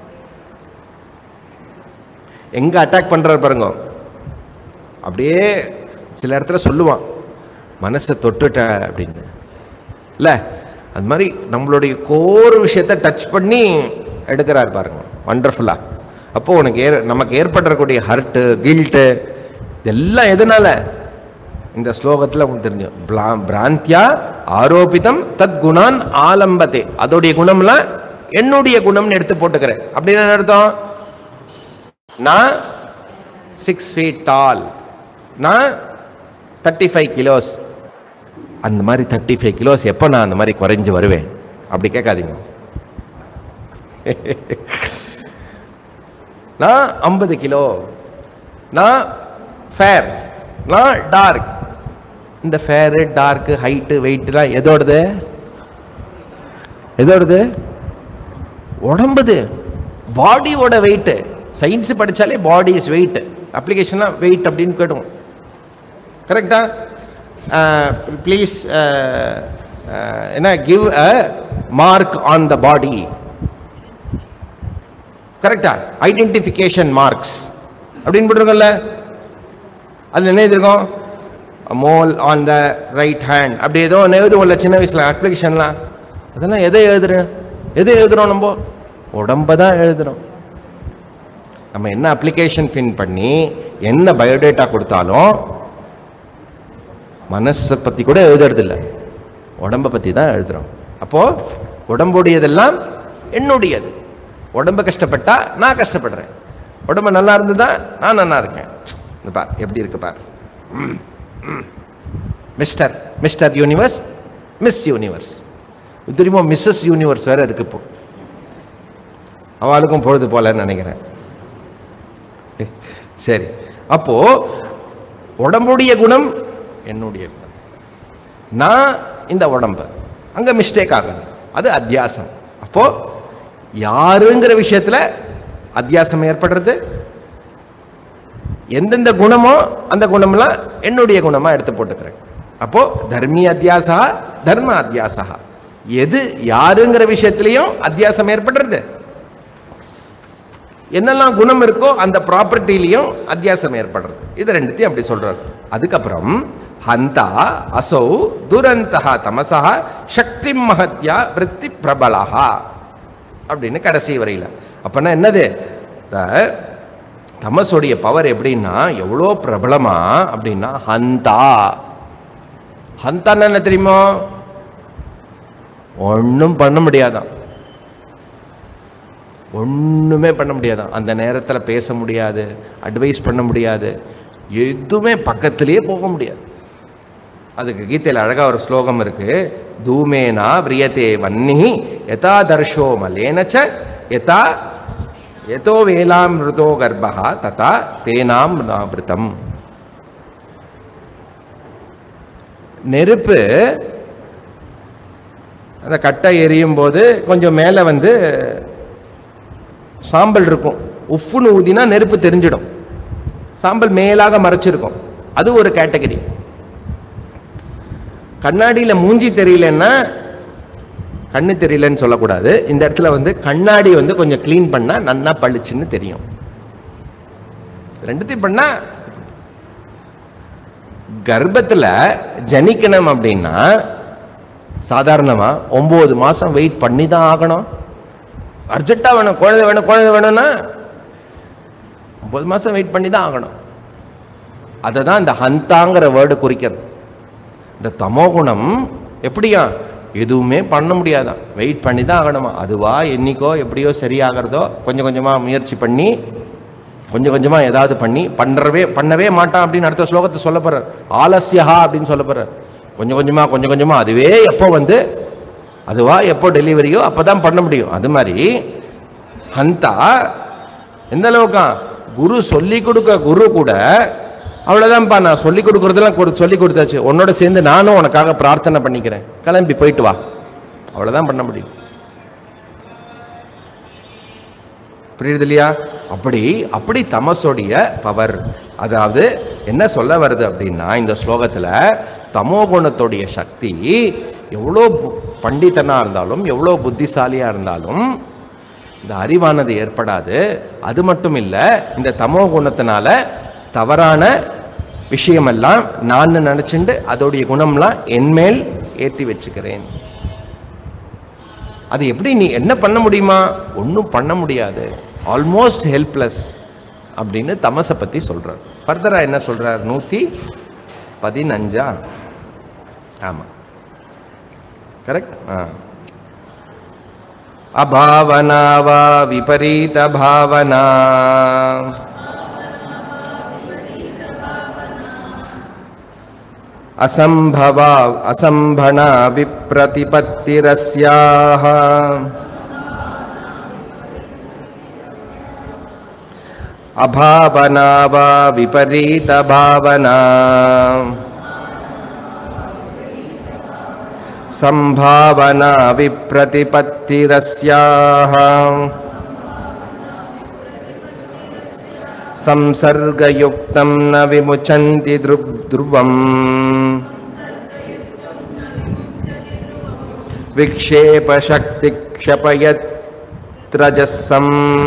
எங்க அட்டாக் பண்றாரு பாருங்க அப்படியே சில இடத்துல சொல்லுவான் மனசை தொட்டுட்ட அப்படின்னு இல்லை அது மாதிரி நம்மளுடைய கோர் விஷயத்தை டச் பண்ணி எடுக்கிறார் பாருங்க வண்டர்ஃபுல்லா அப்போ உனக்கு ஏ நமக்கு ஏற்படக்கூடிய ஹர்ட்டு கில்ட்டு இதெல்லாம் எதனால இந்த ஸ்லோகத்தில் உங்களுக்கு தெரிஞ்சு பிளா- பிராந்தியா ஆரோபிதம் தத் குணான் ஆலம்பதே அதோடைய குணம்லாம் என்னுடைய குணம்னு எடுத்து போட்டுக்கிறேன் அப்படின்னு என்ன அர்த்தம் நான் சிக்ஸ் ஃபீட் டால் நான் தேர்ட்டி ஃபைவ் கிலோஸ் அந்த மாதிரி தேர்ட்டி ஃபைவ் கிலோஸ் எப்போ நான் அந்த மாதிரி குறைஞ்சு வருவேன் அப்படி கேட்காதீங்க நான் ஐம்பது கிலோ நான் ஃபேர் நான் டார்க் இந்த ஃபேரு டார்க்கு ஹைட்டு வெயிட்லாம் எதோடது எதோடது உடம்புது பாடியோட வெயிட்டு சயின்ஸ் படித்தாலே பாடி இஸ் வெயிட் அப்ளிகேஷனாக வெயிட் அப்படின்னு கேட்டோம் கரெக்டா ப்ளீஸ் என்ன give a mark on the body கரெக்டா ஐடென்டிஃபிகேஷன் மார்க்ஸ் அப்படின்னு போட்டிருக்கோம்ல அதில் என்ன எழுதிருக்கோம் mole on the right hand அப்படி ஏதோ ஒன்று எழுதுவோம்ல சின்ன வயசில் அப்ளிகேஷன்லாம் அதெல்லாம் எதை எழுதுறோம் எதை எழுதுறோம் நம்ம உடம்ப தான் எழுதுறோம் நம்ம என்ன அப்ளிகேஷன் ஃபின் பண்ணி என்ன பயோடேட்டா கொடுத்தாலும் மனசை பற்றி கூட எழுதுறதில்ல உடம்பை பற்றி தான் எழுதுறோம் அப்போது உடம்புடையதெல்லாம் என்னுடையது உடம்பு கஷ்டப்பட்டா நான் கஷ்டப்படுறேன் உடம்பு நல்லா இருந்ததா நான் நல்லா இருக்கேன் இந்த பார் எப்படி இருக்கு பார் ம், ம். Mister mister universe miss universe இது தெரியுமா மிஸ்ஸஸ் யூனிவர்ஸ் வேற இருக்கு இப்போ அவளுக்கும் பொழுது போலன்னு நினைக்கிறேன் சரி அப்போ உடம்புடைய குணம் என்னுடைய குணம் நான் இந்த உடம்பு அங்க மிஸ்டேக் ஆகுது அது அத்தியாசம் அப்போ யாருங்கிற விஷயத்துல அத்தியாசம் ஏற்படுறது எந்தெந்த குணமோ அந்த குணம்லாம் என்னுடைய குணமா எடுத்து போட்டுக்கிறேன் அப்போ தர்மி அத்தியாசா தர்ம அத்தியாசா எது யாருங்கிற விஷயத்திலையும் அத்தியாசம் ஏற்படுறது என்னெல்லாம் குணம் இருக்கோ அந்த ப்ராப்பர்ட்டிலையும் அத்தியாசம் ஏற்படுறது இது ரெண்டுத்தையும் அப்படி சொல்றாரு அதுக்கப்புறம் ஹந்தா அசௌ துரந்தா தமசா சக்தி மகத்யா விருத்தி பிரபலஹா அப்படின்னு கடைசி வரையில் அப்பனா என்னது த- தமசுடைய பவர் எப்படின்னா எவ்வளோ பிரபலமா அப்படின்னா ஹந்தா ஹந்தான்னு என்ன தெரியுமோ ஒன்றும் பண்ண முடியாதான் ஒன்றுமே பண்ண முடியாதான் அந்த நேரத்தில் பேச முடியாது அட்வைஸ் பண்ண முடியாது எதுவுமே பக்கத்திலேயே போக முடியாது அதுக்கு கீதையில் அழகா ஒரு ஸ்லோகம் இருக்கு தூமேனா விரியதே வன்னி யதா தர்ஷோ மலேனச்ச யதா எதோ வேலாம் ருதோ கர்ப்பா ததா தேனாம் நாவிருத்தம் நெருப்பு அந்த கட்டை எரியும் போது கொஞ்சம் மேலே வந்து சாம்பல் இருக்கும் உப்புன்னு ஊதினா நெருப்பு தெரிஞ்சிடும் சாம்பல் மேலாக மறைச்சிருக்கும் அது ஒரு கேட்டகரி கண்ணாடியில் மூஞ்சி தெரியலன்னா கண்ணு தெரியலன்னு சொல்லக்கூடாது இந்த இடத்துல வந்து கண்ணாடி வந்து கொஞ்சம் க்ளீன் பண்ணால் நன்னா பளிச்சுன்னு தெரியும் ரெண்டுத்தையும் பண்ணா கர்ப்பத்தில் ஜனிக்கணும் அப்படின்னா சாதாரணமாக ஒம்பது மாதம் வெயிட் பண்ணி தான் ஆகணும் அர்ஜென்ட்டாக வேணும் குழந்தை வேணும் குழந்தை வேணும்னா ஒம்பது மாதம் வெயிட் பண்ணி தான் ஆகணும் அதை தான் இந்த ஹந்தாங்கிற வேர்டு குறிக்கிறது இந்த தமோகுணம் எப்படியா எதுவுமே பண்ண முடியாதான் வெயிட் பண்ணி தான் ஆகணுமா அதுவா என்னைக்கோ எப்படியோ சரியாகிறதோ கொஞ்சம் கொஞ்சமாக முயற்சி பண்ணி கொஞ்சம் கொஞ்சமாக ஏதாவது பண்ணி பண்ணுறவே பண்ணவே மாட்டான் அப்படின்னு அடுத்த ஸ்லோகத்தை சொல்ல போகிறார் ஆலசியா அப்படின்னு சொல்ல போகிறார் கொஞ்சம் கொஞ்சமாக கொஞ்சம் கொஞ்சமாக அதுவே எப்போ வந்து அதுவா எப்போ டெலிவரியோ அப்போ தான் பண்ண முடியும் அது மாதிரி ஹந்தா எந்த அளவுக்கா குரு சொல்லி கொடுக்க குரு கூட அவ்வளோதான்ப்பா நான் சொல்லி கொடுக்குறதெல்லாம் கொடு சொல்லி கொடுத்தாச்சு உன்னோட சேர்ந்து நானும் உனக்காக பிரார்த்தனை பண்ணிக்கிறேன் கிளம்பி போயிட்டு வா அவ்வளோதான் பண்ண முடியும் புரியுது இல்லையா அப்படி அப்படி தமசோடைய பவர் அதாவது என்ன சொல்ல வருது அப்படின்னா இந்த ஸ்லோகத்தில் தமோகுணத்துடைய சக்தி எவ்வளோ பு- பண்டிதனா இருந்தாலும் எவ்வளோ புத்திசாலியா இருந்தாலும் இந்த அறிவானது ஏற்படாது அது மட்டும் இல்லை இந்த தமோ குணத்தினால தவறான விஷயமெல்லாம் நான் நினச்சிண்டு அதோடைய குணம்லாம் என்மேல் ஏற்றி வச்சுக்கிறேன் அது எப்படி நீ என்ன பண்ண முடியுமா ஒன்றும் பண்ண முடியாது ஆல்மோஸ்ட் ஹெல்ப்லெஸ் அப்படின்னு தமசை பற்றி சொல்கிறார் ஃபர்தராக என்ன சொல்கிறார் நூற்றி பதினஞ்சா ஆமாம் கரெக்ட் ஆ அபாவனா வா விபரீத பாவனா असम्भवा असम्भणा विप्रतिपत्तिरस्याः अभावना वा विपरीतभावना सम्भावना विप्रतिपत्तिरस्याः संसर्गयुक्तं न विमुचन्ति ध्रुव ध्रुवम् विक्षेपशक्तिक्षपयत्रजस्सम्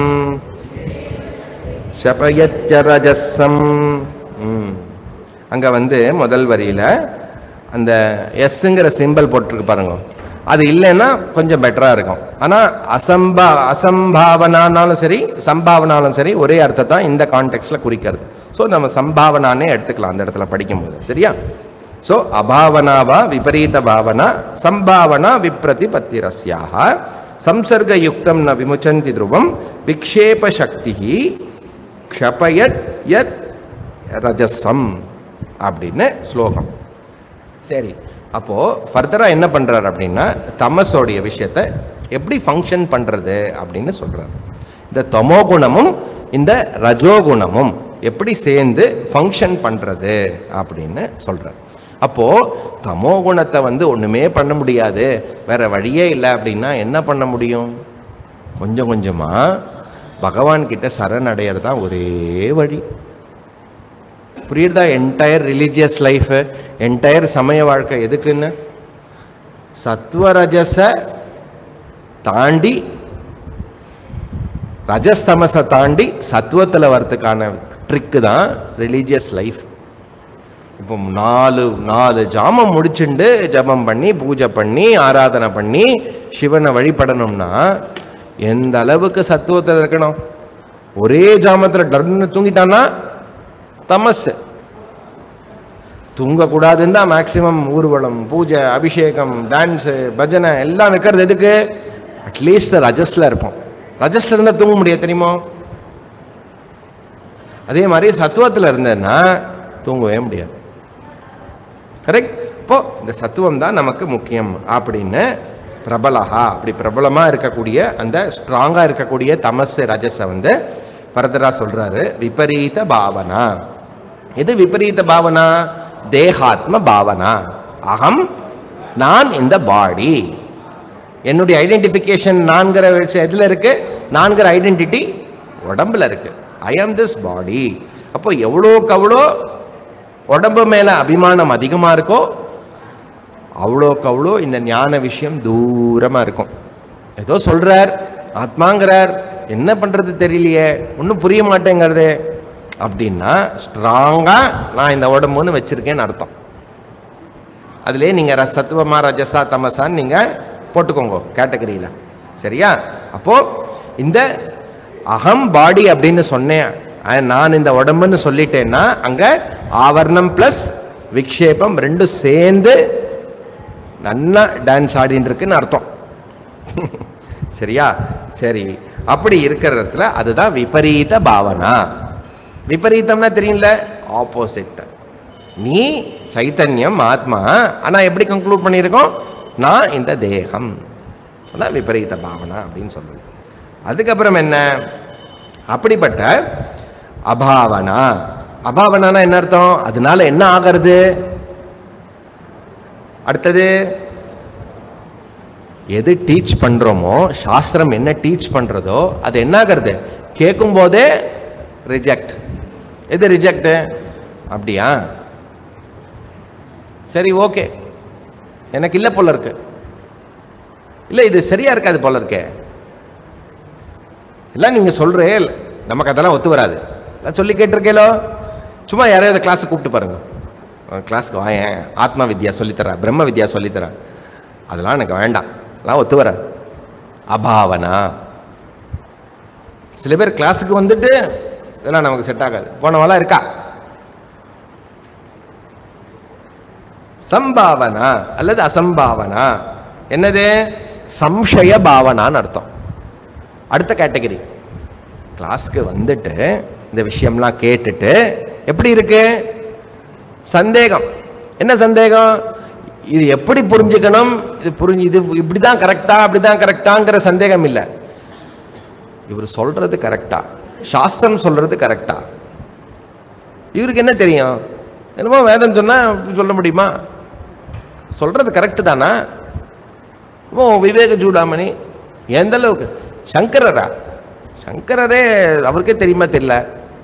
ஷபயச்சரஜஸ்ஸம் அங்கே வந்து முதல் வரியில் அந்த எஸ்ஸுங்கிற சிம்பல் போட்டிருக்கு பாருங்க அது இல்லைன்னா கொஞ்சம் பெட்டராக இருக்கும் ஆனால் அசம்பா அசம்பாவனானாலும் சரி சம்பாவனாலும் சரி ஒரே அர்த்தத்தை தான் இந்த கான்டெக்ட்ல குறிக்கிறது ஸோ நம்ம சம்பாவனானே எடுத்துக்கலாம் அந்த இடத்துல படிக்கும்போது சரியா ஸோ அபாவனாவா விபரீத பாவனா சம்பாவனா விப்ரதிபத்திரஸ்யாக சம்சர்கயுக்தம் ந விமுச்சந்தி துருவம் விக்ஷேப சக்தி க்ஷபயத் யத் ரஜசம் அப்படின்னு ஸ்லோகம் சரி அப்போ ஃபர்தரா என்ன பண்றாரு அப்படின்னா தமஸோடைய விஷயத்தை எப்படி ஃபங்க்ஷன் பண்றது அப்படின்னு சொல்றாரு இந்த தமோகுணமும் இந்த ரஜோகுணமும் எப்படி சேர்ந்து ஃபங்க்ஷன் பண்றது அப்படின்னு சொல்றாரு அப்போ தமோ குணத்தை வந்து ஒண்ணுமே பண்ண முடியாது வேற வழியே இல்லை அப்படின்னா என்ன பண்ண முடியும் கொஞ்சம் கொஞ்சமா பகவான் கிட்ட சரணடைகிறது தான் ஒரே வழி புரியுறதா என்டையர் ரிலீஜியஸ் லைஃப் என்டையர் சமய வாழ்க்கை எதுக்குன்னு சத்வரஜச தாண்டி ரஜஸ்தமசை தாண்டி சத்துவத்தில் வரத்துக்கான ட்ரிக்கு தான் ரிலீஜியஸ் லைஃப் இப்போ நாலு நாலு ஜாமம் முடிச்சுண்டு ஜபம் பண்ணி பூஜை பண்ணி ஆராதனை பண்ணி சிவனை வழிபடணும்னா எந்த அளவுக்கு சத்துவத்தில் இருக்கணும் ஒரே ஜாமத்தில் டர்னு தூங்கிட்டான்னா தமஸ் தூங்கக்கூடாதுன்னு தான் மேக்சிமம் ஊர்வலம் பூஜை அபிஷேகம் டான்ஸு பஜனை எல்லாம் வைக்கிறது எதுக்கு அட்லீஸ்ட் ரஜஸ்ல இருப்போம் ரஜஸ்ல இருந்தால் தூங்க முடியாது தெரியுமோ அதே மாதிரி சத்துவத்தில் இருந்ததுன்னா தூங்கவே முடியாது கரெக்ட் இப்போ இந்த சத்துவம் தான் நமக்கு முக்கியம் அப்படின்னு பிரபலஹா அப்படி பிரபலமாக இருக்கக்கூடிய அந்த ஸ்ட்ராங்காக இருக்கக்கூடிய தமஸ் ரஜஸை வந்து ஃபர்தரா சொல்றாரு விபரீத பாவனா இது விபரீத பாவனா தேகாத்ம பாவனா அகம் நான் இந்த பாடி என்னுடைய ஐடென்டிஃபிகேஷன் நான்கிற விஷயம் எதில் இருக்கு நான்கிற ஐடென்டிட்டி உடம்புல இருக்கு ஐ ஆம் திஸ் பாடி அப்போ எவ்வளோக்கு அவ்வளோ உடம்பு மேலே அபிமானம் அதிகமாக இருக்கோ அவ்வளோக்கு அவ்வளோ இந்த ஞான விஷயம் தூரமாக இருக்கும் ஏதோ சொல்கிறார் ஆத்மாங்கிறார் என்ன பண்ணுறது தெரியலையே ஒன்றும் புரிய மாட்டேங்கிறது அப்படின்னா ஸ்ட்ராங்காக நான் இந்த உடம்புன்னு வச்சுருக்கேன்னு அர்த்தம் அதுலேயே நீங்கள் ர சத்துவமா ரஜசா தமசான்னு நீங்கள் போட்டுக்கோங்க கேட்டகரியில் சரியா அப்போது இந்த அகம் பாடி அப்படின்னு சொன்னேன் அஹ் நான் இந்த உடம்புன்னு சொல்லிட்டேன்னா அங்கே ஆவரணம் ப்ளஸ் விக்ஷேபம் ரெண்டும் சேர்ந்து நல்லா டான்ஸ் ஆடின்னு இருக்குன்னு அர்த்தம் சரியா சரி அப்படி இருக்கிற இடத்துல அதுதான் விபரீத பாவனா விபரீதம்னா தெரியும்ல ஆப்போசிட் நீ சைத்தன்யம் ஆத்மா ஆனா எப்படி கன்க்ளூட் பண்ணியிருக்கோம் நான் இந்த தேகம் அதான் விபரீத பாவனா அப்படின்னு சொல்றது அதுக்கப்புறம் என்ன அப்படிப்பட்ட அபாவனா அபாவனானா என்ன அர்த்தம் அதனால என்ன ஆகிறது அடுத்தது எது டீச் பண்றோமோ சாஸ்திரம் என்ன டீச் பண்றதோ அது என்ன ஆகிறது கேட்கும் போதே ரிஜெக்ட் எது ரிஜெக்ட் அப்படியா சரி ஓகே எனக்கு இல்லை போல இருக்கு இல்லை இது சரியா இருக்காது போல இருக்கே எல்லாம் நீங்க சொல்றே நமக்கு அதெல்லாம் ஒத்து வராது எல்லாம் சொல்லி கேட்டிருக்கேலோ சும்மா யாரையாவது கிளாஸுக்கு கூப்பிட்டு பாருங்க கிளாஸ்க்கு வாயேன் ஆத்மா வித்யா சொல்லித்தரா பிரம்ம வித்யா சொல்லித்தரா அதெல்லாம் எனக்கு வேண்டாம் அதெல்லாம் ஒத்து வராது அபாவனா சில பேர் கிளாஸுக்கு வந்துட்டு இதெல்லாம் நமக்கு செட் ஆகாது போனவெல்லாம் இருக்கா சம்பாவனா அல்லது அசம்பாவனா என்னது சம்சய பாவனான்னு அர்த்தம் அடுத்த கேட்டகரி கிளாஸ்க்கு வந்துட்டு இந்த விஷயம்லாம் கேட்டுட்டு எப்படி இருக்கு சந்தேகம் என்ன சந்தேகம் இது எப்படி புரிஞ்சுக்கணும் இது புரிஞ்சு இது இப்படிதான் கரெக்டா அப்படிதான் கரெக்டாங்கிற சந்தேகம் இல்லை இவர் சொல்றது கரெக்டா சாஸ்திரம் சொல்றது கரெக்டா இவருக்கு என்ன தெரியும் என்னமோ வேதம் சொன்னா இப்படி சொல்ல முடியுமா சொல்றது கரெக்டு தானா ஓ விவேக சூடாமணி எந்த அளவுக்கு சங்கரரா சங்கரரே அவருக்கே தெரியுமா தெரியல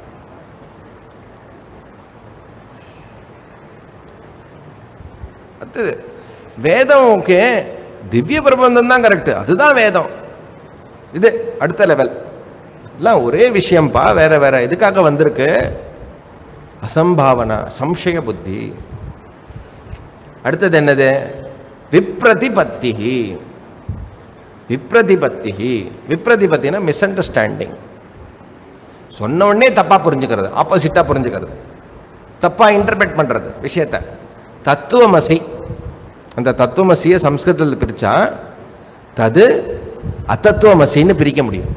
அடுத்தது வேதம் ஓகே திவ்ய பிரபந்தம் தான் கரெக்ட் அதுதான் வேதம் இது அடுத்த லெவல் எல்லாம் ஒரே விஷயம்ப்பா வேற வேற எதுக்காக வந்திருக்கு அசம்பாவனா சம்சய புத்தி அடுத்தது என்னது விப்ரதிபத்தி விப்ரதிபத்தி விப்ரதிபத்தினா மிஸ் அண்டர்ஸ்டாண்டிங் சொன்ன உடனே தப்பா புரிஞ்சுக்கிறது ஆப்போசிட்டா புரிஞ்சுக்கிறது தப்பா இன்டர்பிரட் பண்றது விஷயத்த தத்துவமசி அந்த தத்துவமசியை சம்ஸ்கிருதத்தில் பிரிச்சா தது அத்தத்துவமசின்னு பிரிக்க முடியும்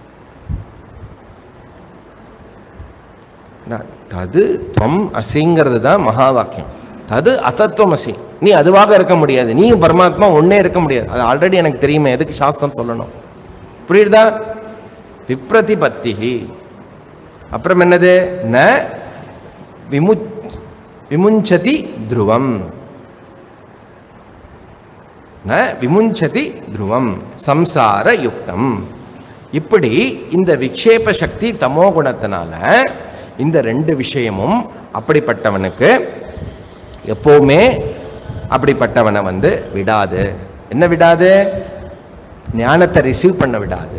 நான் தது துவம் அசிங்கிறது தான் மகா வாக்கியம் தது அத்தத்துவமசி நீ அதுவாக இருக்க முடியாது நீயும் பரமாத்மா ஒன்னே இருக்க முடியாது அது ஆல்ரெடி எனக்கு தெரியுமே எதுக்கு சாஸ்திரம் சொல்லணும் புரியுதா விப்ரதிபத்தி அப்புறம் என்னது ந விமு விமுஞ்சதி துருவம் ந விமுஞ்சதி துருவம் சம்சார யுக்தம் இப்படி இந்த விக்ஷேப சக்தி தமோ குணத்தினால இந்த ரெண்டு விஷயமும் அப்படிப்பட்டவனுக்கு எப்பவுமே அப்படிப்பட்டவனை வந்து விடாது என்ன விடாது ஞானத்தை ரிசீவ் பண்ண விடாது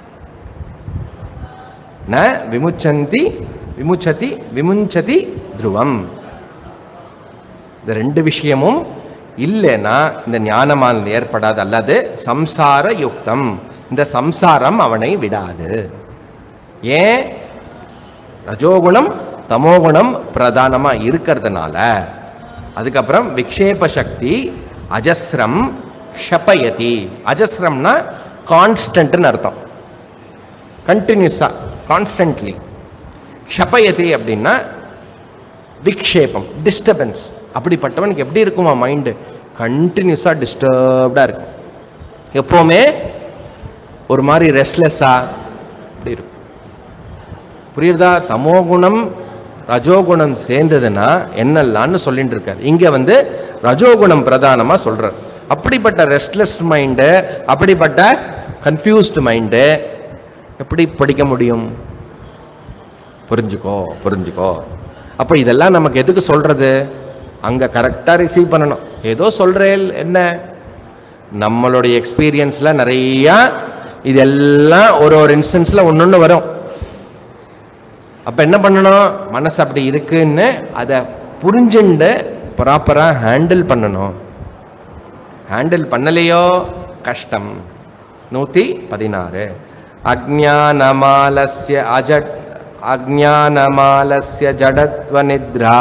ந விமுச்சந்தி விமுச்சதி விமுஞ்சதி துருவம் இந்த ரெண்டு விஷயமும் இல்லைன்னா இந்த ஞானமானது ஏற்படாது அல்லது சம்சார யுக்தம் இந்த சம்சாரம் அவனை விடாது ஏன் ரஜோகுணம் தமோகுணம் பிரதானமா இருக்கிறதுனால அதுக்கப்புறம் விக்ஷேப சக்தி அஜஸ்ரம் ஷபயதி அஜஸ்ரம்னா கான்ஸ்டன்ட்னு அர்த்தம் கண்டினியூஸா கான்ஸ்டன்ட்லி க்ஷபயதி அப்படின்னா விக்ஷேபம் டிஸ்டர்பன்ஸ் அப்படிப்பட்டவனுக்கு எப்படி இருக்குமா மைண்டு கண்டினியூஸாக டிஸ்டர்ப்டாக இருக்கும் எப்போவுமே ஒரு மாதிரி ரெஸ்ட்லெஸ்ஸாக அப்படி இருக்கும் புரியுறதா தமோகுணம் ரஜோகுணம் சேர்ந்ததுன்னா என்னெல்லாம்னு சொல்லிட்டு இருக்காரு இங்கே வந்து ரஜோகுணம் பிரதானமாக சொல்றார் அப்படிப்பட்ட ரெஸ்ட்லெஸ் மைண்டு அப்படிப்பட்ட கன்ஃபியூஸ்டு மைண்டு எப்படி படிக்க முடியும் புரிஞ்சுக்கோ புரிஞ்சுக்கோ அப்போ இதெல்லாம் நமக்கு எதுக்கு சொல்றது அங்கே கரெக்டாக ரிசீவ் பண்ணணும் ஏதோ சொல்கிறேன் என்ன நம்மளுடைய எக்ஸ்பீரியன்ஸில் நிறையா இதெல்லாம் ஒரு ஒரு இன்ஸ்டன்ஸில் ஒன்று ஒன்று வரும் அப்போ என்ன பண்ணணும் மனசு அப்படி இருக்குன்னு அதை புரிஞ்சுண்டு ப்ராப்பராக ஹேண்டில் பண்ணணும் ஹேண்டில் பண்ணலையோ கஷ்டம் நூற்றி பதினாறு அஜானமாலஸ்ய அஜட் அஜானமாலஸ்ய ஜடத்வ நித்ரா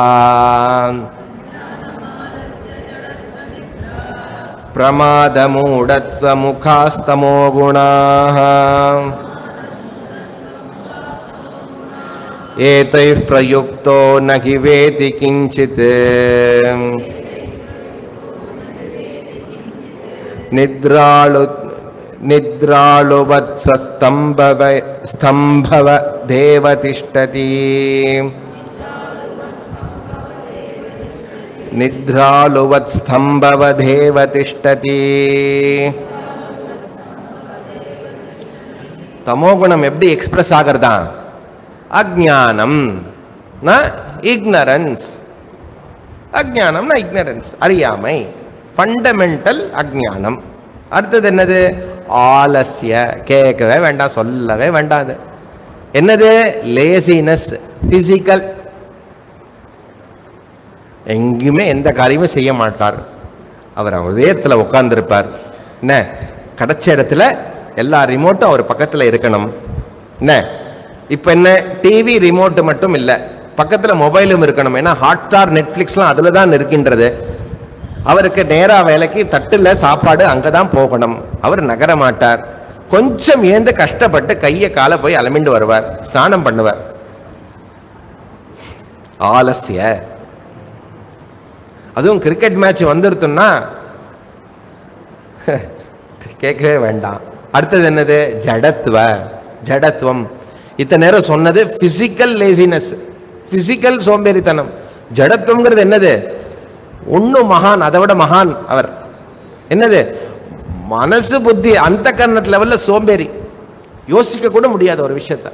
பிரமாதமூடத்வ முகாஸ்தமோ குணாः एतैः प्रयुक्तो न हि वेति किञ्चित् निद्राळु निद्राळुवत्सस्तम्भव स्तम्भव देव तिष्ठति निद्रालुवत्स्तम्भवदेव तिष्ठति தமோகுணம் எப்படி எக்ஸ்பிரஸ் ஆகிறதா அஜானம் இக்னரன்ஸ் அஜானம்னா இக்னரன்ஸ் அறியாமை ஃபண்டமெண்டல் அஜானம் அடுத்தது என்னது ஆலசிய கேட்கவே வேண்டாம் சொல்லவே வேண்டாம் அது என்னது லேசினஸ் பிசிக்கல் எங்கேயுமே எந்த காரியமும் செய்ய மாட்டார் அவர் உதயத்தில் உட்கார்ந்துருப்பார் என்ன கிடைச்ச இடத்துல எல்லா ரிமோட்டும் அவர் பக்கத்தில் இருக்கணும் என்ன இப்போ என்ன டிவி ரிமோட்டு மட்டும் இல்லை பக்கத்தில் மொபைலும் இருக்கணும் ஏன்னா ஹாட்ஸ்டார் நெட்ஃப்ளிக்ஸ்லாம் அதில் தான் இருக்கின்றது அவருக்கு நேராக வேலைக்கு தட்டில் சாப்பாடு அங்கே தான் போகணும் அவர் நகர மாட்டார் கொஞ்சம் ஏந்து கஷ்டப்பட்டு கையை காலை போய் அலமிண்டு வருவார் ஸ்நானம் பண்ணுவார் ஆலசிய அதுவும் கிரிக்கெட் மேட்ச் வந்துருத்துன்னா கேட்கவே வேண்டாம் அடுத்தது என்னது ஜடத்துவ ஜடத்துவம் இத்தனை நேரம் சொன்னது பிசிக்கல் லேசினஸ் பிசிக்கல் சோம்பேறித்தனம் ஜடத்துவங்கிறது என்னது ஒன்றும் மகான் அதை விட மகான் அவர் என்னது மனசு புத்தி அந்த கரணத்து லெவல்ல சோம்பேறி யோசிக்க கூட முடியாது ஒரு விஷயத்த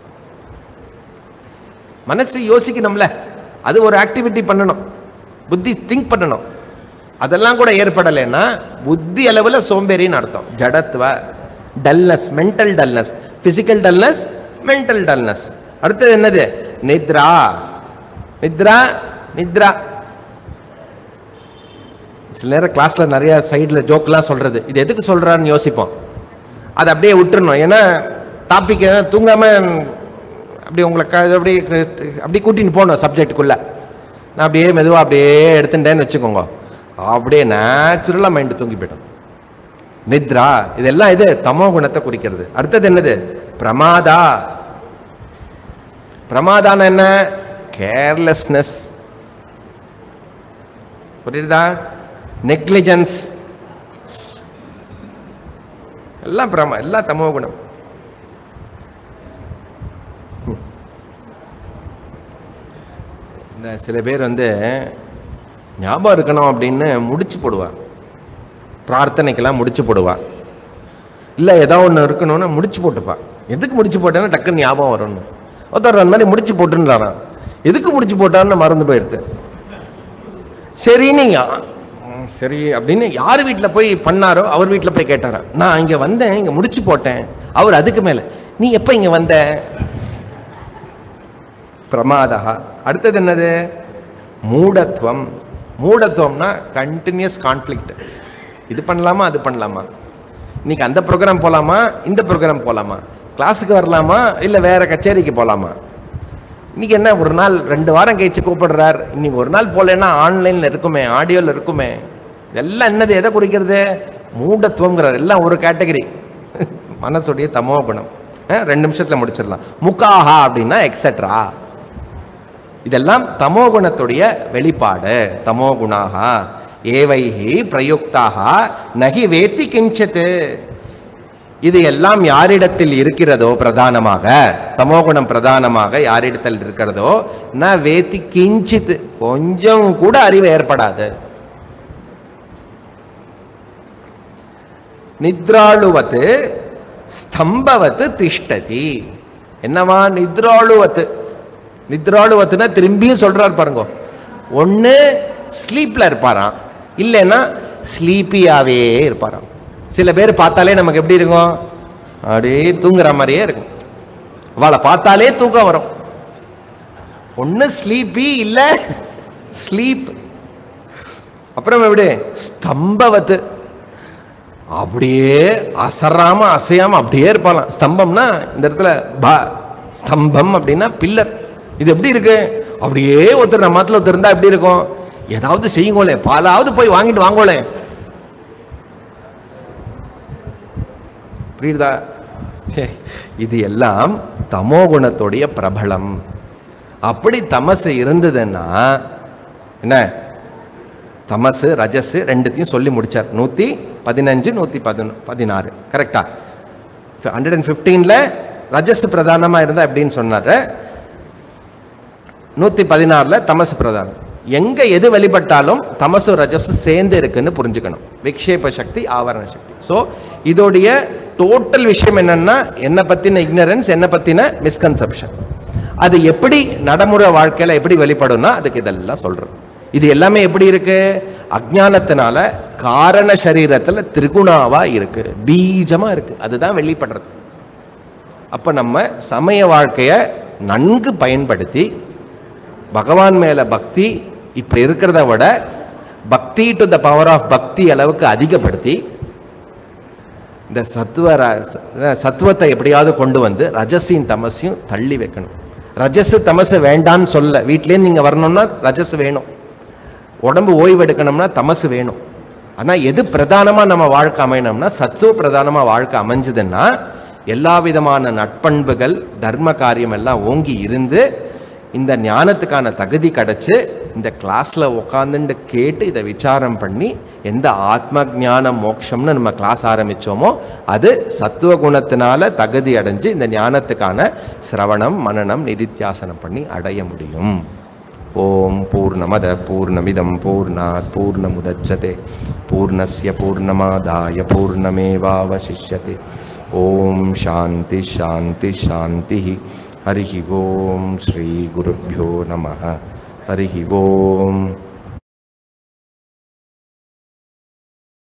மனசு யோசிக்கணும்ல அது ஒரு ஆக்டிவிட்டி பண்ணணும் புத்தி திங்க் பண்ணணும் அதெல்லாம் கூட ஏற்படலைன்னா புத்தி அளவில் சோம்பேறின்னு அர்த்தம் ஜடத்துவ dullness mental dullness physical dullness mental dullness அடுத்தது என்னது நித்ரா நித்ரா நித்ரா சில நேரம் கிளாஸ்ல நிறைய சைடில் ஜோக்கெலாம் சொல்றது இது எதுக்கு சொல்றாருன்னு யோசிப்போம் அதை அப்படியே விட்டுறணும் ஏன்னா டாபிக் தூங்காம அப்படி உங்களை க இது அப்படியே க- அப்படியே கூட்டின்னு போகணும் சப்ஜெக்ட்டுக்குள்ள நான் அப்படியே மெதுவாக அப்படியே எடுத்துட்டேன்னு வச்சுக்கோங்க அப்படியே நேச்சுரலாக மைண்டு தூங்கி போயிடும் நித்ரா இதெல்லாம் இது தமோ குணத்தை குறிக்கிறது அடுத்தது என்னது பிரமாதா பிரமாதான என்ன கேர்லெஸ்னஸ் புரியுதா நெக்லிஜென்ஸ் எல்லாம் பிரமா எல்லாம் தமோ குணம் ம். இந்த சில பேர் வந்து ஞாபகம் இருக்கணும் அப்படின்னு முடிச்சு போடுவா பிரார்த்தனைக்கெல்லாம் முடிச்சு போடுவா இல்லை ஏதோ ஒன்று இருக்கணும்னு முடிச்சு போட்டுப்பா எதுக்கு முடிச்சு போட்டேன்னா டக்குன்னு ஞாபகம் வரும்னு ஒருத்தர் அந்த மாதிரி முடிச்சு போட்டுன்றாராம் எதுக்கு முடிச்சு போட்டான்னு மறந்து போயிடுது சரின்னு யா- ம், சரி அப்படின்னு யார் வீட்டில் போய் பண்ணாரோ அவர் வீட்டில் போய் கேட்டாரா நான் இங்கே வந்தேன் இங்கே முடிச்சு போட்டேன் அவர் அதுக்கு மேலே நீ எப்போ இங்கே வந்த பிரமாதா அடுத்தது என்னது மூடத்துவம் மூடத்துவம்னா கண்டினியூஸ் கான்ஃப்ளிக்ட் இது பண்ணலாமா அது பண்ணலாமா இன்னைக்கு அந்த ப்ரோக்ராம் போகலாமா இந்த ப்ரோக்ராம் போகலாமா கிளாஸுக்கு வரலாமா இல்லை வேற கச்சேரிக்கு போகலாமா இன்னைக்கு என்ன ஒரு நாள் ரெண்டு வாரம் கழிச்சு கூப்பிடுறார் இன்னைக்கு ஒரு நாள் போகலன்னா ஆன்லைனில் இருக்குமே ஆடியோவில் இருக்குமே இதெல்லாம் என்னது எதை குறிக்கிறது மூடத்துவங்கிறார் எல்லாம் ஒரு கேட்டகரி மனசுடைய தமோ குணம் அஹ், ரெண்டு நிமிஷத்தில் முடிச்சிடலாம் முக்காஹா அப்படின்னா எக்ஸெட்ரா இதெல்லாம் தமோ குணத்துடைய வெளிப்பாடு தமோ குணாக ஏவைஹி பிரயுக்தாக நகி வேத்தி கிஞ்சித்து இது எல்லாம் யாரிடத்தில் இருக்கிறதோ பிரதானமாக தமோகுணம் பிரதானமாக யாரிடத்தில் இருக்கிறதோ ந வேத்தி கிஞ்சித் கொஞ்சம் கூட அறிவு ஏற்படாது நித்ராளுவத்து ஸ்தம்பவத்து திஷ்டதி என்னவா நித்ராளுவத்து நித்ராளுவத்துனா திரும்பியும் சொல்றார் பாருங்க ஒன்று ஸ்லீப்ல இருப்பாராம் இல்லைன்னா ஸ்லீப்பியாவே இருப்பாராம் சில பேர் பார்த்தாலே நமக்கு எப்படி இருக்கும் அப்படியே தூங்குற மாதிரியே இருக்கும் அவளை பார்த்தாலே தூக்கம் வரும் ஒன்று ஸ்லீப்பி இல்லை ஸ்லீப் அப்புறம் எப்படி ஸ்தம்பவத்து அப்படியே அசராம அசையாம அப்படியே இருப்பாலாம் ஸ்தம்பம்னா இந்த இடத்துல பா ஸ்தம்பம் அப்படின்னா பில்லர் இது எப்படி இருக்கு அப்படியே ஒருத்தர் நம்ம மாத்துல ஒருத்தர் இருந்தா எப்படி இருக்கும் ஏதாவது செய்யுங்களே பாலாவது போய் வாங்கிட்டு வாங்கோளே புரியுதா இது எல்லாம் தமோ குணத்துடைய பிரபலம் அப்படி தமசு இருந்ததுன்னா என்ன தமசு ரஜசு ரெண்டுத்தையும் சொல்லி முடிச்சார் நூற்றி பதினஞ்சு நூற்றி பதினொ பதினாறு கரெக்டா ஹண்ட்ரட் அண்ட் ஃபிஃப்டீனில் ரஜஸ் பிரதானமாக இருந்தால் எப்படின்னு சொன்னார் நூற்றி பதினாறில் தமசு பிரதானம் எங்கே எது வெளிப்பட்டாலும் தமசு ரஜசு சேர்ந்து இருக்குன்னு புரிஞ்சுக்கணும் விக்ஷேப சக்தி ஆவரண சக்தி ஸோ இதோடைய டோட்டல் விஷயம் என்னன்னா என்னை பற்றின இக்னரன்ஸ் என்னை பற்றின மிஸ்கன்செப்ஷன் அது எப்படி நடைமுறை வாழ்க்கையில் எப்படி வெளிப்படும்னா அதுக்கு இதெல்லாம் சொல்கிறோம் இது எல்லாமே எப்படி இருக்கு அஜ்ஞானத்தினால காரண சரீரத்தில் திரிகுணாவா இருக்கு பீஜமா இருக்கு அதுதான் வெளிப்படுறது அப்ப நம்ம சமய வாழ்க்கைய நன்கு பயன்படுத்தி பகவான் மேல பக்தி இப்ப இருக்கிறத விட பக்தி டு த பவர் ஆஃப் பக்தி அளவுக்கு அதிகப்படுத்தி இந்த சத்துவ ர- ச- சத்துவத்தை எப்படியாவது கொண்டு வந்து ரஜஸையும் தமசையும் தள்ளி வைக்கணும் ரஜஸ் தமசு வேண்டான்னு சொல்ல வீட்லேயே நீங்க வரணும்னா ரஜஸ் வேணும் உடம்பு ஓய்வு எடுக்கணும்னா தமசு வேணும் ஆனால் எது பிரதானமாக நம்ம வாழ்க்கை அமையணும்னா சத்துவ பிரதானமாக வாழ்க்கை அமைஞ்சதுன்னா எல்லா விதமான நட்பண்புகள் தர்ம காரியம் எல்லாம் ஓங்கி இருந்து இந்த ஞானத்துக்கான தகுதி கிடைச்சு இந்த கிளாஸில் உட்காந்துட்டு கேட்டு இதை விசாரம் பண்ணி எந்த ஆத்ம ஞான மோட்சம்னு நம்ம கிளாஸ் ஆரம்பிச்சோமோ அது சத்துவ குணத்தினால தகுதி அடைஞ்சு இந்த ஞானத்துக்கான சிரவணம் மனனம் நிதித்தியாசனம் பண்ணி அடைய முடியும் ஓம் பூர்ணமத பூர்ணமிதம் பூர்ணாத் பூர்ணமுதச்சதே பூர்ணஸ்ய பூர்ணமாதாய பூர்ணமேவாவசிஷ்யते ஓம் சாந்தி சாந்தி சாந்தி ஹரிஹி ஓம் ஸ்ரீ குருभ्यो நமः ஹரிஹி ஓம்